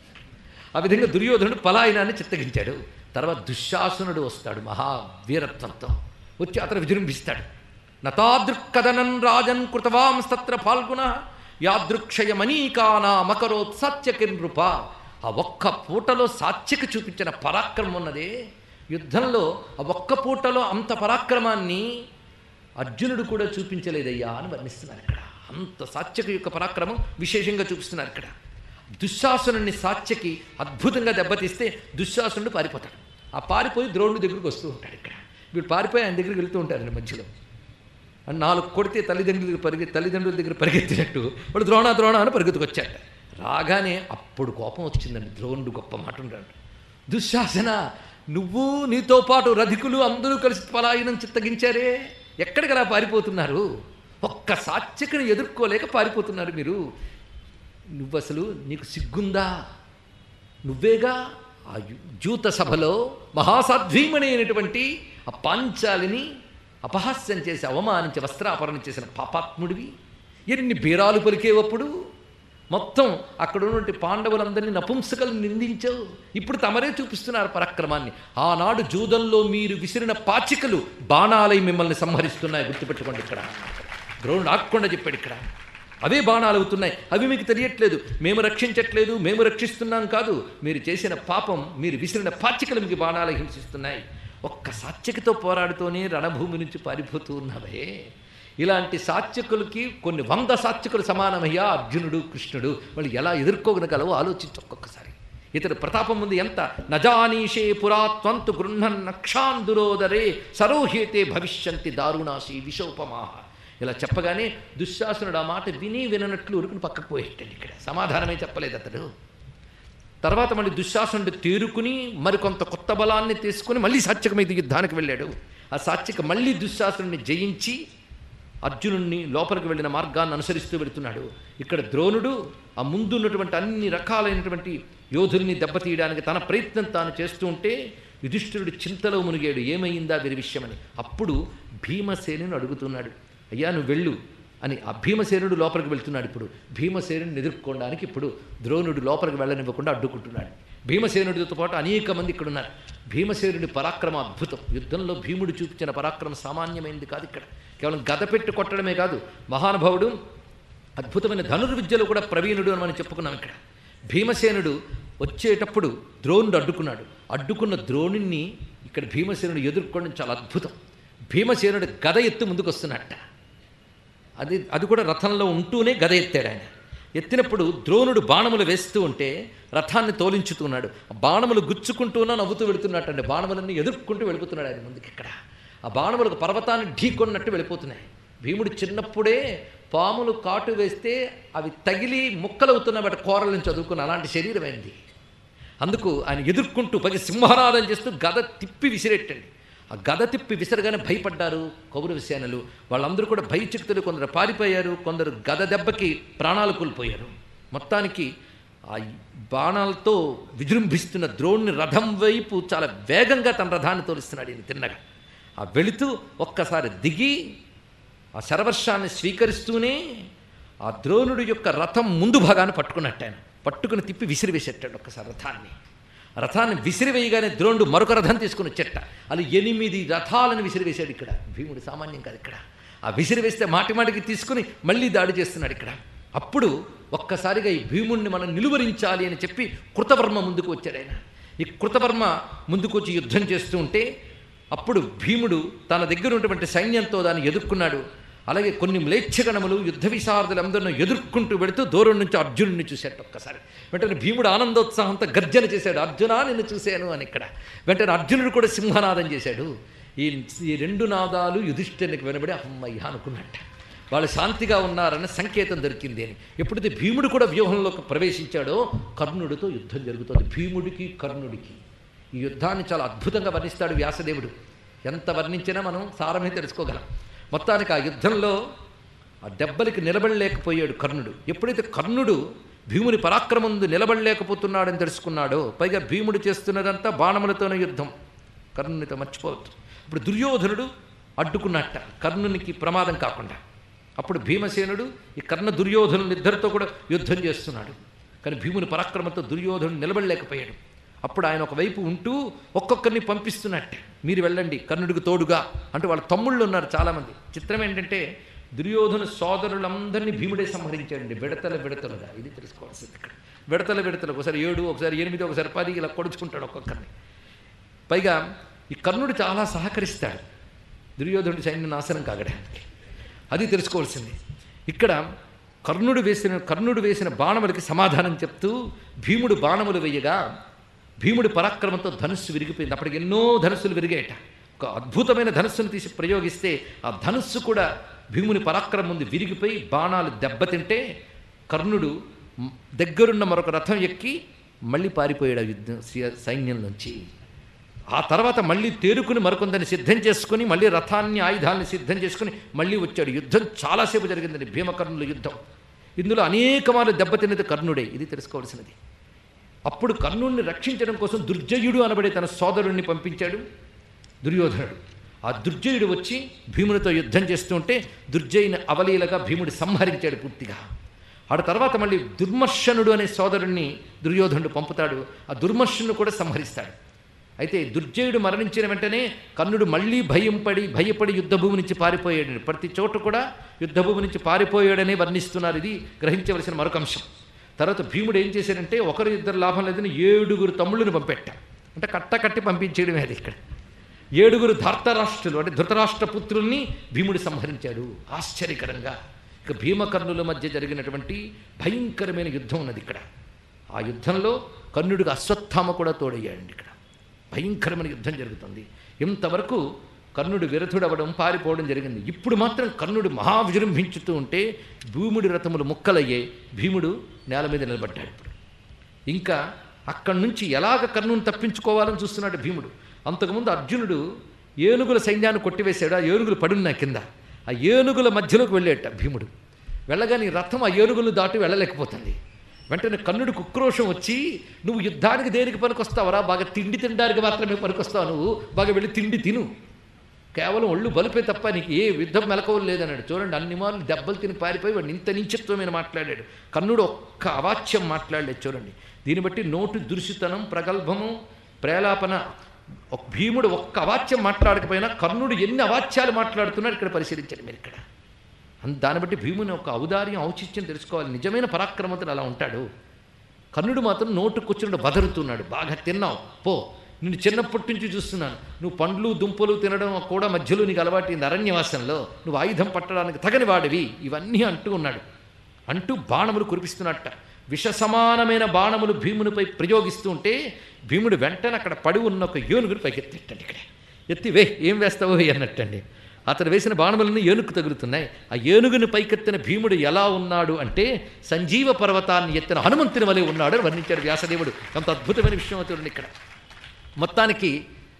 ఆ విధంగా దుర్యోధనుడు పలాయనాన్ని చిత్తగించాడు తర్వాత దుశ్శాసనుడు వస్తాడు మహావీరత్వంతో వచ్చి అతను విజృంభిస్తాడు నతాదృక్కదనం రాజన్ కృతవాంస్తత్ర పాల్గొన యాదృక్షయమనీకానా మకరోత్సత్యకి నృప ఆ ఒక్క పూటలో సాత్యకి చూపించిన పరాక్రమం ఉన్నదే యుద్ధంలో ఆ ఒక్క పూటలో అంత పరాక్రమాన్ని అర్జునుడు కూడా చూపించలేదయ్యా అని వర్ణిస్తున్నారు ఇక్కడ అంత సాత్యక యొక్క పరాక్రమం విశేషంగా చూపిస్తున్నారు ఇక్కడ దుశ్శాసనుడిని సాత్యకి అద్భుతంగా దెబ్బతీస్తే దుశ్శాసనుడు పారిపోతాడు ఆ పారిపోయి ద్రోణుడి దగ్గరికి వస్తూ ఉంటాడు ఇక్కడ వీడు పారిపోయి ఆయన దగ్గరికి వెళ్తూ ఉంటారండి మధ్యలో అని నాలుగు కొడితే తల్లిదండ్రుల దగ్గర పరిగె తల్లిదండ్రుల దగ్గర పరిగెత్తినట్టు వాడు ద్రోణ ద్రోణ అని పరిగెత్తుకొచ్చాట రాగానే అప్పుడు కోపం వచ్చిందండి ద్రోణుడు గొప్ప మాట ఉన్నాడు దుశ్శాసన నువ్వు నీతో పాటు రధికులు అందరూ కలిసి పలాయనం చిత్తగించారే ఎక్కడికి అలా పారిపోతున్నారు ఒక్క సాత్యకని ఎదుర్కోలేక పారిపోతున్నారు మీరు నువ్వు అసలు నీకు సిగ్గుందా నువ్వేగా ఆ యు- జూత సభలో మహాసాధ్వీమణి అయినటువంటి ఆ పాంచాలిని అపహాస్యం చేసి అవమానించి వస్త్రాపరణ చేసిన పాపాత్ముడివి ఎన్ని బీరాలు పలికేవప్పుడు మొత్తం అక్కడ ఉన్నటువంటి పాండవులందరినీ నపుంసకలు నిందించావు ఇప్పుడు తమరే చూపిస్తున్నారు పరాక్రమాన్ని ఆనాడు జూదంలో మీరు విసిరిన పాచికలు బాణాలై మిమ్మల్ని సంహరిస్తున్నాయి గుర్తుపెట్టుకోండి ఇక్కడ ద్రోణుడు ఆక్కుండా చెప్పాడు ఇక్కడ అవే బాణాలు అవుతున్నాయి అవి మీకు తెలియట్లేదు మేము రక్షించట్లేదు మేము రక్షిస్తున్నాం కాదు మీరు చేసిన పాపం మీరు విసిరిన పాచికలు మీకు బాణాలు హింసిస్తున్నాయి ఒక్క సాత్యకితో పోరాడుతూనే రణభూమి నుంచి పారిపోతూ ఉన్నావే ఇలాంటి సాత్యకులకి కొన్ని వంద సాత్యకులు సమానమయ్యా అర్జునుడు కృష్ణుడు వాళ్ళు ఎలా ఎదుర్కోగలగలవో ఆలోచించు ఒక్కొక్కసారి ఇతడు ప్రతాపం ముందు ఎంత నజానీషే పురాత్వంతు గృహన్ నక్షాందురోదరే సరోహ్యేతే భవిష్యంతి దారుణాసి విషోపమాహ ఇలా చెప్పగానే దుశ్శాసనుడు ఆ మాట విని విననట్లు ఉరుకుని పక్కకు పోయేటండి ఇక్కడ సమాధానమే చెప్పలేదు అతడు తర్వాత మళ్ళీ దుశ్శాసనుడు తేరుకుని మరికొంత కొత్త బలాన్ని తీసుకుని మళ్ళీ సాత్యక మీద యుద్ధానికి వెళ్ళాడు ఆ సాత్యక మళ్ళీ దుశ్శాసనుడిని జయించి అర్జునుడిని లోపలికి వెళ్ళిన మార్గాన్ని అనుసరిస్తూ వెళుతున్నాడు ఇక్కడ ద్రోణుడు ఆ ముందున్నటువంటి అన్ని రకాలైనటువంటి యోధుల్ని దెబ్బతీయడానికి తన ప్రయత్నం తాను చేస్తూ ఉంటే యుధిష్ఠిరుడు చింతలో మునిగాడు ఏమైందా వీరి విషయమని అప్పుడు భీమసేనుని అడుగుతున్నాడు అయ్యా నువ్వు వెళ్ళు అని ఆ భీమసేనుడు లోపలికి వెళ్తున్నాడు ఇప్పుడు భీమసేనుడిని ఎదుర్కోవడానికి ఇప్పుడు ద్రోణుడు లోపలికి వెళ్ళనివ్వకుండా అడ్డుకుంటున్నాడు భీమసేనుడితో పాటు అనేక మంది ఇక్కడ ఉన్నారు భీమసేనుడి పరాక్రమ అద్భుతం యుద్ధంలో భీముడు చూపించిన పరాక్రమం సామాన్యమైనది కాదు ఇక్కడ కేవలం గద పెట్టి కొట్టడమే కాదు మహానుభావుడు అద్భుతమైన ధనుర్విద్యలో కూడా ప్రవీణుడు అని మనం చెప్పుకున్నాం ఇక్కడ భీమసేనుడు వచ్చేటప్పుడు ద్రోణుడు అడ్డుకున్నాడు అడ్డుకున్న ద్రోణుణ్ణి ఇక్కడ భీమసేనుడు ఎదుర్కోవడం చాలా అద్భుతం భీమసేనుడు గద ఎత్తు ముందుకు వస్తున్నట్ట అది అది కూడా రథంలో ఉంటూనే గద ఎత్తాడు ఆయన ఎత్తినప్పుడు ద్రోణుడు బాణములు వేస్తూ ఉంటే రథాన్ని తోలించుతున్నాడు ఆ బాణములు గుచ్చుకుంటూనా నవ్వుతూ వెళుతున్నట్టండి బాణములన్నీ ఎదుర్కొంటూ వెళ్ళిపోతున్నాడు ఆయన ముందుకి ఇక్కడ ఆ బాణములకు పర్వతాన్ని ఢీకొన్నట్టు వెళ్ళిపోతున్నాయి భీముడు చిన్నప్పుడే పాములు కాటు వేస్తే అవి తగిలి ముక్కలవుతున్న వాటి కోరలను చదువుకున్న అలాంటి శరీరం అయింది అందుకు ఆయన ఎదుర్కొంటూ పది సింహనాదం చేస్తూ గద తిప్పి విసిరెట్టండి ఆ గద తిప్పి విసరగానే భయపడ్డారు కౌరవ సేనలు వాళ్ళందరూ కూడా భయచిక్తులు కొందరు పారిపోయారు కొందరు గద దెబ్బకి ప్రాణాలు కోల్పోయారు మొత్తానికి ఆ బాణాలతో విజృంభిస్తున్న ద్రోణుని రథం వైపు చాలా వేగంగా తన రథాన్ని తోలిస్తున్నాడు ఈయన తిన్నగా ఆ వెళుతూ ఒక్కసారి దిగి ఆ శరవర్షాన్ని స్వీకరిస్తూనే ఆ ద్రోణుడి యొక్క రథం ముందు భాగాన్ని పట్టుకున్నట్టు ఆయన పట్టుకుని తిప్పి విసిరివేసేటాడు ఒక్కసారి రథాన్ని రథాన్ని విసిరివేయగానే ద్రోణుడు మరొక రథం తీసుకుని వచ్చేట అలా ఎనిమిది రథాలను విసిరివేశాడు ఇక్కడ భీముడు సామాన్యం కాదు ఇక్కడ ఆ విసిరివేస్తే మాటి మాటికి తీసుకుని మళ్ళీ దాడి చేస్తున్నాడు ఇక్కడ అప్పుడు ఒక్కసారిగా ఈ భీముడిని మనం నిలువరించాలి అని చెప్పి కృతవర్మ ముందుకు వచ్చాడు ఆయన ఈ కృతవర్మ ముందుకు వచ్చి యుద్ధం చేస్తూ ఉంటే అప్పుడు భీముడు తన దగ్గర ఉన్నటువంటి సైన్యంతో దాన్ని ఎదుర్కొన్నాడు ఆ అలాగే కొన్ని మ్లేచ్ఛగణములు యుద్ధ విశారదులందరినూ ఎదుర్కొంటూ వెళుతూ దూరం నుంచి అర్జునుడిని చూశాడు ఒక్కసారి వెంటనే భీముడు ఆనందోత్సాహంతో గర్జన చేశాడు అర్జునా నిన్ను చూశాను అని ఇక్కడ వెంటనే అర్జునుడు కూడా సింహనాదం చేశాడు ఈ ఈ రెండు నాదాలు యుధిష్ఠిరికి వినబడి అమ్మయ్య అనుకున్నట్ట వాళ్ళు శాంతిగా ఉన్నారన్న సంకేతం దొరికింది అని ఎప్పుడైతే భీముడు కూడా వ్యూహంలోకి ప్రవేశించాడో కర్ణుడితో యుద్ధం జరుగుతుంది భీముడికి కర్ణుడికి ఈ యుద్ధాన్ని చాలా అద్భుతంగా వర్ణిస్తాడు వ్యాసదేవుడు ఎంత వర్ణించినా మనం సారమే తెలుసుకోగలం మొత్తానికి ఆ యుద్ధంలో ఆ దెబ్బలకి నిలబడలేకపోయాడు కర్ణుడు ఎప్పుడైతే కర్ణుడు భీముని పరాక్రమం ముందు నిలబడలేకపోతున్నాడని తెలుసుకున్నాడో పైగా భీముడు చేస్తున్నదంతా బాణములతోనే యుద్ధం కర్ణునితో మర్చిపోవద్దు ఇప్పుడు దుర్యోధనుడు అడ్డుకున్నట్ట కర్ణునికి ప్రమాదం కాకుండా అప్పుడు భీమసేనుడు ఈ కర్ణ దుర్యోధనులు ఇద్దరితో కూడా యుద్ధం చేస్తున్నాడు కానీ భీముని పరాక్రమంతో దుర్యోధనుడు నిలబడలేకపోయాడు అప్పుడు ఆయన ఒకవైపు ఉంటూ ఒక్కొక్కరిని పంపిస్తున్నట్టే మీరు వెళ్ళండి కర్ణుడికి తోడుగా అంటే వాళ్ళ తమ్ముళ్ళు ఉన్నారు చాలామంది చిత్రం ఏంటంటే దుర్యోధన సోదరులందరినీ భీముడే సంహరించాడండి విడతల విడతలుగా ఇది తెలుసుకోవాల్సింది ఇక్కడ విడతల విడతలు ఒకసారి ఏడు ఒకసారి ఎనిమిది ఒకసారి పది ఇలా కొడుచుకుంటాడు ఒక్కొక్కరిని పైగా ఈ కర్ణుడు చాలా సహకరిస్తాడు దుర్యోధనుడి సైన్యం నాశనం కాగడానికి అది తెలుసుకోవాల్సింది ఇక్కడ కర్ణుడు వేసిన కర్ణుడు వేసిన బాణములకి సమాధానం చెప్తూ భీముడు బాణములు వేయగా భీముడి పరాక్రమంతో ధనుస్సు విరిగిపోయింది అప్పటికి ఎన్నో ధనుస్సులు విరిగాయట ఒక అద్భుతమైన ధనుస్సును తీసి ప్రయోగిస్తే ఆ ధనుస్సు కూడా భీముని పరాక్రమం ముందు విరిగిపోయి బాణాలు దెబ్బతింటే కర్ణుడు మ్, దగ్గరున్న మరొక రథం ఎక్కి మళ్ళీ పారిపోయాడు ఆ యుద్ధ సైన్యంలోంచి ఆ తర్వాత మళ్ళీ తేరుకుని మరికొందని సిద్ధం చేసుకుని మళ్ళీ రథాన్ని ఆయుధాలని సిద్ధం చేసుకుని మళ్ళీ వచ్చాడు యుద్ధం చాలాసేపు జరిగిందండి భీమకర్ణుల యుద్ధం ఇందులో అనేక మార్లు దెబ్బతిన్నది కర్ణుడే ఇది తెలుసుకోవాల్సినది అప్పుడు కర్ణుడిని రక్షించడం కోసం దుర్జయుడు అనబడే తన సోదరుణ్ణి పంపించాడు దుర్యోధనుడు ఆ దుర్జయుడు వచ్చి భీమునితో యుద్ధం చేస్తుంటే దుర్జయుని అవలీలగా భీముడు సంహరించాడు పూర్తిగా ఆడ తర్వాత మళ్ళీ దుర్మర్షనుడు అనే సోదరుణ్ణి దుర్యోధనుడు పంపుతాడు ఆ దుర్మర్షను కూడా సంహరిస్తాడు అయితే దుర్జయుడు మరణించిన వెంటనే కర్ణుడు మళ్ళీ భయం పడి భయపడి యుద్ధభూమి నుంచి పారిపోయాడు ప్రతి చోట కూడా యుద్ధభూమి నుంచి పారిపోయాడనే వర్ణిస్తున్నారు ఇది గ్రహించవలసిన మరొక అంశం తర్వాత భీముడు ఏం చేశాడంటే ఒకరు ఇద్దరు లాభం లేదని ఏడుగురు తమ్ముళ్ళని పంపెట్ట అంటే కట్ట కట్టి పంపించేయడమే అది ఇక్కడ ఏడుగురు ధర్తరాష్ట్రులు అంటే ధృతరాష్ట్ర పుత్రుల్ని భీముడు సంహరించాడు ఆశ్చర్యకరంగా ఇక భీమకర్ణుల మధ్య జరిగినటువంటి భయంకరమైన యుద్ధం ఉన్నది ఇక్కడ ఆ యుద్ధంలో కర్ణుడికి అశ్వత్థామ కూడా తోడయ్యాడండి ఇక్కడ భయంకరమైన యుద్ధం జరుగుతుంది ఇంతవరకు కర్ణుడు విరథుడవడం పారిపోవడం జరిగింది ఇప్పుడు మాత్రం కర్ణుడు మహావిజృంభించుతూ ఉంటే భీముడి రథములు ముక్కలయ్యే భీముడు నేల మీద నిలబడ్డాడు ఇప్పుడు ఇంకా అక్కడి నుంచి ఎలాగ కర్ణుని తప్పించుకోవాలని చూస్తున్నాడు భీముడు అంతకుముందు అర్జునుడు ఏనుగుల సైన్యాన్ని కొట్టివేశాడు ఆ ఏనుగులు పడున్నా కింద ఆ ఏనుగుల మధ్యలోకి వెళ్ళేట భీముడు వెళ్ళగానే ఈ రథం ఆ ఏనుగులు దాటి వెళ్ళలేకపోతుంది వెంటనే కన్నుడికి ఉక్రోషం వచ్చి నువ్వు యుద్ధానికి దేనికి పనికొస్తావరా బాగా తిండి తినడానికి మాత్రమే పనికొస్తావు నువ్వు బాగా వెళ్ళి తిండి తిను కేవలం ఒళ్ళు బలిపే తప్ప నీకు ఏ యుద్ధం మెలకువలు లేదన్నాడు చూడండి అన్ని మార్లు దెబ్బలు తిని పారిపోయి వాడు ఇంత నించత్వమైన మాట్లాడాడు కర్ణుడు ఒక్క అవాచ్యం మాట్లాడలేదు చూడండి దీన్ని బట్టి నోటు దురుషితనం ప్రగల్భము ప్రేలాపన ఒక భీముడు ఒక్క అవాచ్యం మాట్లాడకపోయినా కర్ణుడు ఎన్ని అవాచ్యాలు మాట్లాడుతున్నాడు ఇక్కడ పరిశీలించండి మీరు ఇక్కడ అన్- దాన్ని బట్టి భీముని ఒక ఔదార్యం ఔచిత్యం తెలుసుకోవాలి నిజమైన పరాక్రమతుడు అలా ఉంటాడు కర్ణుడు మాత్రం నోటు కూర్చుని బదరుతున్నాడు బాగా తిన్నావు పో నిన్ను చిన్నప్పటి నుంచి చూస్తున్నాను నువ్వు పండ్లు దుంపలు తినడం కూడా మధ్యలో నీకు అలవాటైంది అరణ్యవాసంలో నువ్వు ఆయుధం పట్టడానికి తగని వాడివి ఇవన్నీ అంటూ ఉన్నాడు అంటూ బాణములు కురిపిస్తున్నట్ట విష సమానమైన బాణములు భీమునిపై ప్రయోగిస్తూ ఉంటే భీముడు వెంటనే అక్కడ పడి ఉన్న ఒక ఏనుగుని పైకి ఎత్తిట్టండి ఇక్కడ ఎత్తి వే ఏం వేస్తావో అన్నట్టండి అతను వేసిన బాణములన్నీ ఏనుగు తగులుతున్నాయి ఆ ఏనుగుని పైకెత్తిన భీముడు ఎలా ఉన్నాడు అంటే సంజీవ పర్వతాన్ని ఎత్తిన హనుమంతుని వలె ఉన్నాడు అని వర్ణించాడు వ్యాసదేవుడు అంత అద్భుతమైన విషయం అవుతుంది ఇక్కడ మొత్తానికి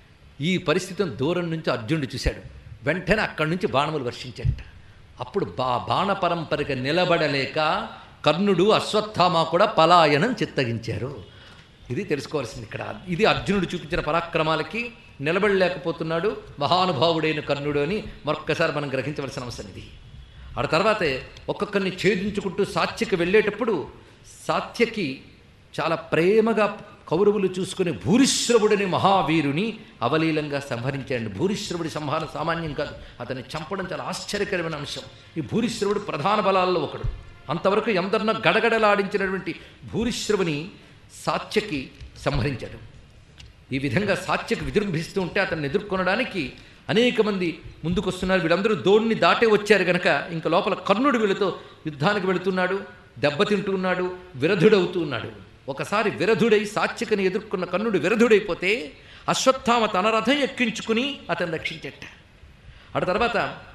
ఈ పరిస్థితిని దూరం నుంచి అర్జునుడు చూశాడు వెంటనే అక్కడి నుంచి బాణములు వర్షించట అప్పుడు బా బాణ పరంపరగా నిలబడలేక కర్ణుడు అశ్వత్థామ కూడా పలాయనం చిత్తగించారు ఇది తెలుసుకోవాల్సింది ఇక్కడ ఇది అర్జునుడు చూపించిన పరాక్రమాలకి నిలబడలేకపోతున్నాడు మహానుభావుడైన కర్ణుడు అని మరొక్కసారి మనం గ్రహించవలసిన అవసరం ఇది ఆ తర్వాతే ఒక్కొక్కరిని ఛేదించుకుంటూ సాత్యకి వెళ్ళేటప్పుడు సాత్యకి చాలా ప్రేమగా కౌరవులు చూసుకుని భూరిశ్రవుడని మహావీరుని అవలీలంగా సంహరించాడు భూరిశ్రవుడి సంహారం సామాన్యం కాదు అతన్ని చంపడం చాలా ఆశ్చర్యకరమైన అంశం ఈ భూరిశ్రవుడు ప్రధాన బలాల్లో ఒకడు అంతవరకు ఎందరినో గడగడలాడించినటువంటి భూరిశ్రవుని సాత్యకి సంహరించాడు ఈ విధంగా సాత్యకు విజృంభిస్తూ ఉంటే అతన్ని ఎదుర్కొనడానికి అనేక మంది ముందుకు వస్తున్నారు వీళ్ళందరూ దోణిని దాటే వచ్చారు గనక ఇంకా లోపల కర్ణుడు వీళ్ళతో యుద్ధానికి వెళుతున్నాడు దెబ్బతింటూ ఉన్నాడు విరధుడవుతూ ఉన్నాడు ఒకసారి విరధుడై సాత్వికని ఎదుర్కొన్న కర్ణుడు విరధుడైపోతే అశ్వత్థామ తన రథం ఎక్కించుకుని అతను రక్షించట అటు తర్వాత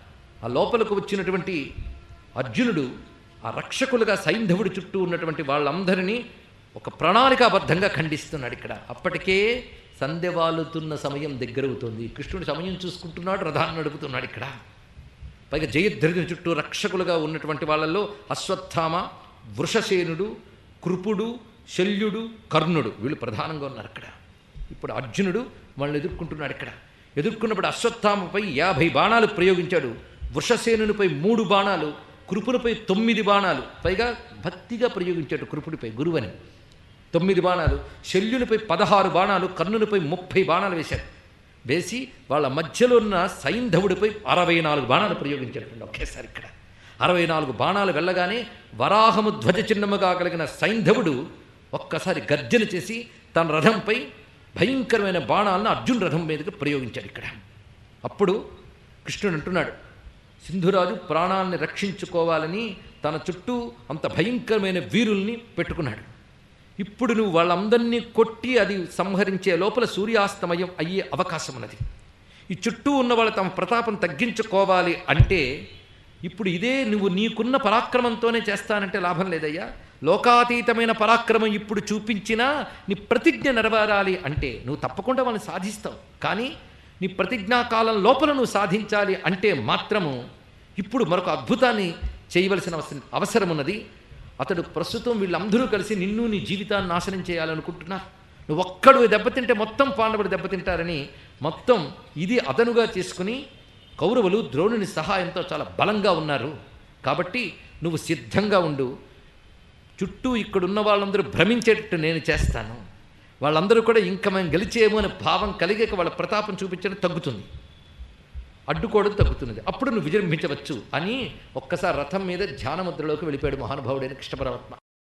ఆ లోపలకు వచ్చినటువంటి అర్జునుడు ఆ రక్షకులుగా సైంధవుడి చుట్టూ ఉన్నటువంటి వాళ్ళందరినీ ఒక ప్రణాళికాబద్ధంగా ఖండిస్తున్నాడు ఇక్కడ అప్పటికే సంధ్య వాలుతున్న సమయం దగ్గరవుతోంది కృష్ణుడు సమయం చూసుకుంటున్నాడు రథాన్ని నడుపుతున్నాడు ఇక్కడ పైగా జయద్రథుని చుట్టూ రక్షకులుగా ఉన్నటువంటి వాళ్ళల్లో అశ్వత్థామ వృషసేనుడు కృపుడు శల్యుడు కర్ణుడు వీళ్ళు ప్రధానంగా ఉన్నారు అక్కడ ఇప్పుడు అర్జునుడు వాళ్ళని ఎదుర్కొంటున్నాడు ఇక్కడ ఎదుర్కొన్నప్పుడు అశ్వత్థామపై యాభై బాణాలు ప్రయోగించాడు వృషసేనునిపై మూడు బాణాలు కృపునిపై తొమ్మిది బాణాలు పైగా భక్తిగా ప్రయోగించాడు కృపుడిపై గురువని తొమ్మిది బాణాలు శల్యునిపై పదహారు బాణాలు కర్ణునిపై ముప్పై బాణాలు వేశాడు వేసి వాళ్ళ మధ్యలో ఉన్న సైంధవుడిపై అరవై నాలుగు బాణాలు ప్రయోగించాడు ఒకేసారి ఇక్కడ అరవై నాలుగు బాణాలు వెళ్ళగానే వరాహము ధ్వజ చిహ్నముగా కలిగిన సైంధవుడు ఒక్కసారి గర్జన చేసి తన రథంపై భయంకరమైన బాణాలను అర్జున్ రథం మీదకి ప్రయోగించాడు ఇక్కడ అప్పుడు కృష్ణుడు అంటున్నాడు సింధురాజు ప్రాణాలని రక్షించుకోవాలని తన చుట్టూ అంత భయంకరమైన వీరుల్ని పెట్టుకున్నాడు ఇప్పుడు నువ్వు వాళ్ళందరినీ కొట్టి అది సంహరించే లోపల సూర్యాస్తమయం అయ్యే అవకాశం ఉన్నది ఈ చుట్టూ ఉన్న వాళ్ళు తమ ప్రతాపం తగ్గించుకోవాలి అంటే ఇప్పుడు ఇదే నువ్వు నీకున్న పరాక్రమంతోనే చేస్తానంటే లాభం లేదయ్యా లోకాతీతమైన పరాక్రమం ఇప్పుడు చూపించినా నీ ప్రతిజ్ఞ నెరవేరాలి అంటే నువ్వు తప్పకుండా వాళ్ళని సాధిస్తావు కానీ నీ ప్రతిజ్ఞాకాలం లోపల నువ్వు సాధించాలి అంటే మాత్రము ఇప్పుడు మరొక అద్భుతాన్ని చేయవలసిన అవసరం అవసరం ఉన్నది అతడు ప్రస్తుతం వీళ్ళందరూ కలిసి నిన్ను నీ జీవితాన్ని నాశనం చేయాలనుకుంటున్నారు నువ్వు ఒక్కడు దెబ్బతింటే మొత్తం పాండవులు దెబ్బతింటారని మొత్తం ఇది అదనుగా చేసుకుని కౌరవులు ద్రోణుని సహాయంతో చాలా బలంగా ఉన్నారు కాబట్టి నువ్వు సిద్ధంగా ఉండు చుట్టూ ఇక్కడున్న వాళ్ళందరూ భ్రమించేటట్టు నేను చేస్తాను వాళ్ళందరూ కూడా ఇంకా మేము గెలిచేమో అనే భావం కలిగాక వాళ్ళ ప్రతాపం చూపించడం తగ్గుతుంది అడ్డుకోవడం తగ్గుతున్నది అప్పుడు నువ్వు విజృంభించవచ్చు అని ఒక్కసారి రథం మీద ధ్యానముద్రలోకి వెళ్ళిపోయాడు మహానుభావుడైన కృష్ణ పరమాత్మ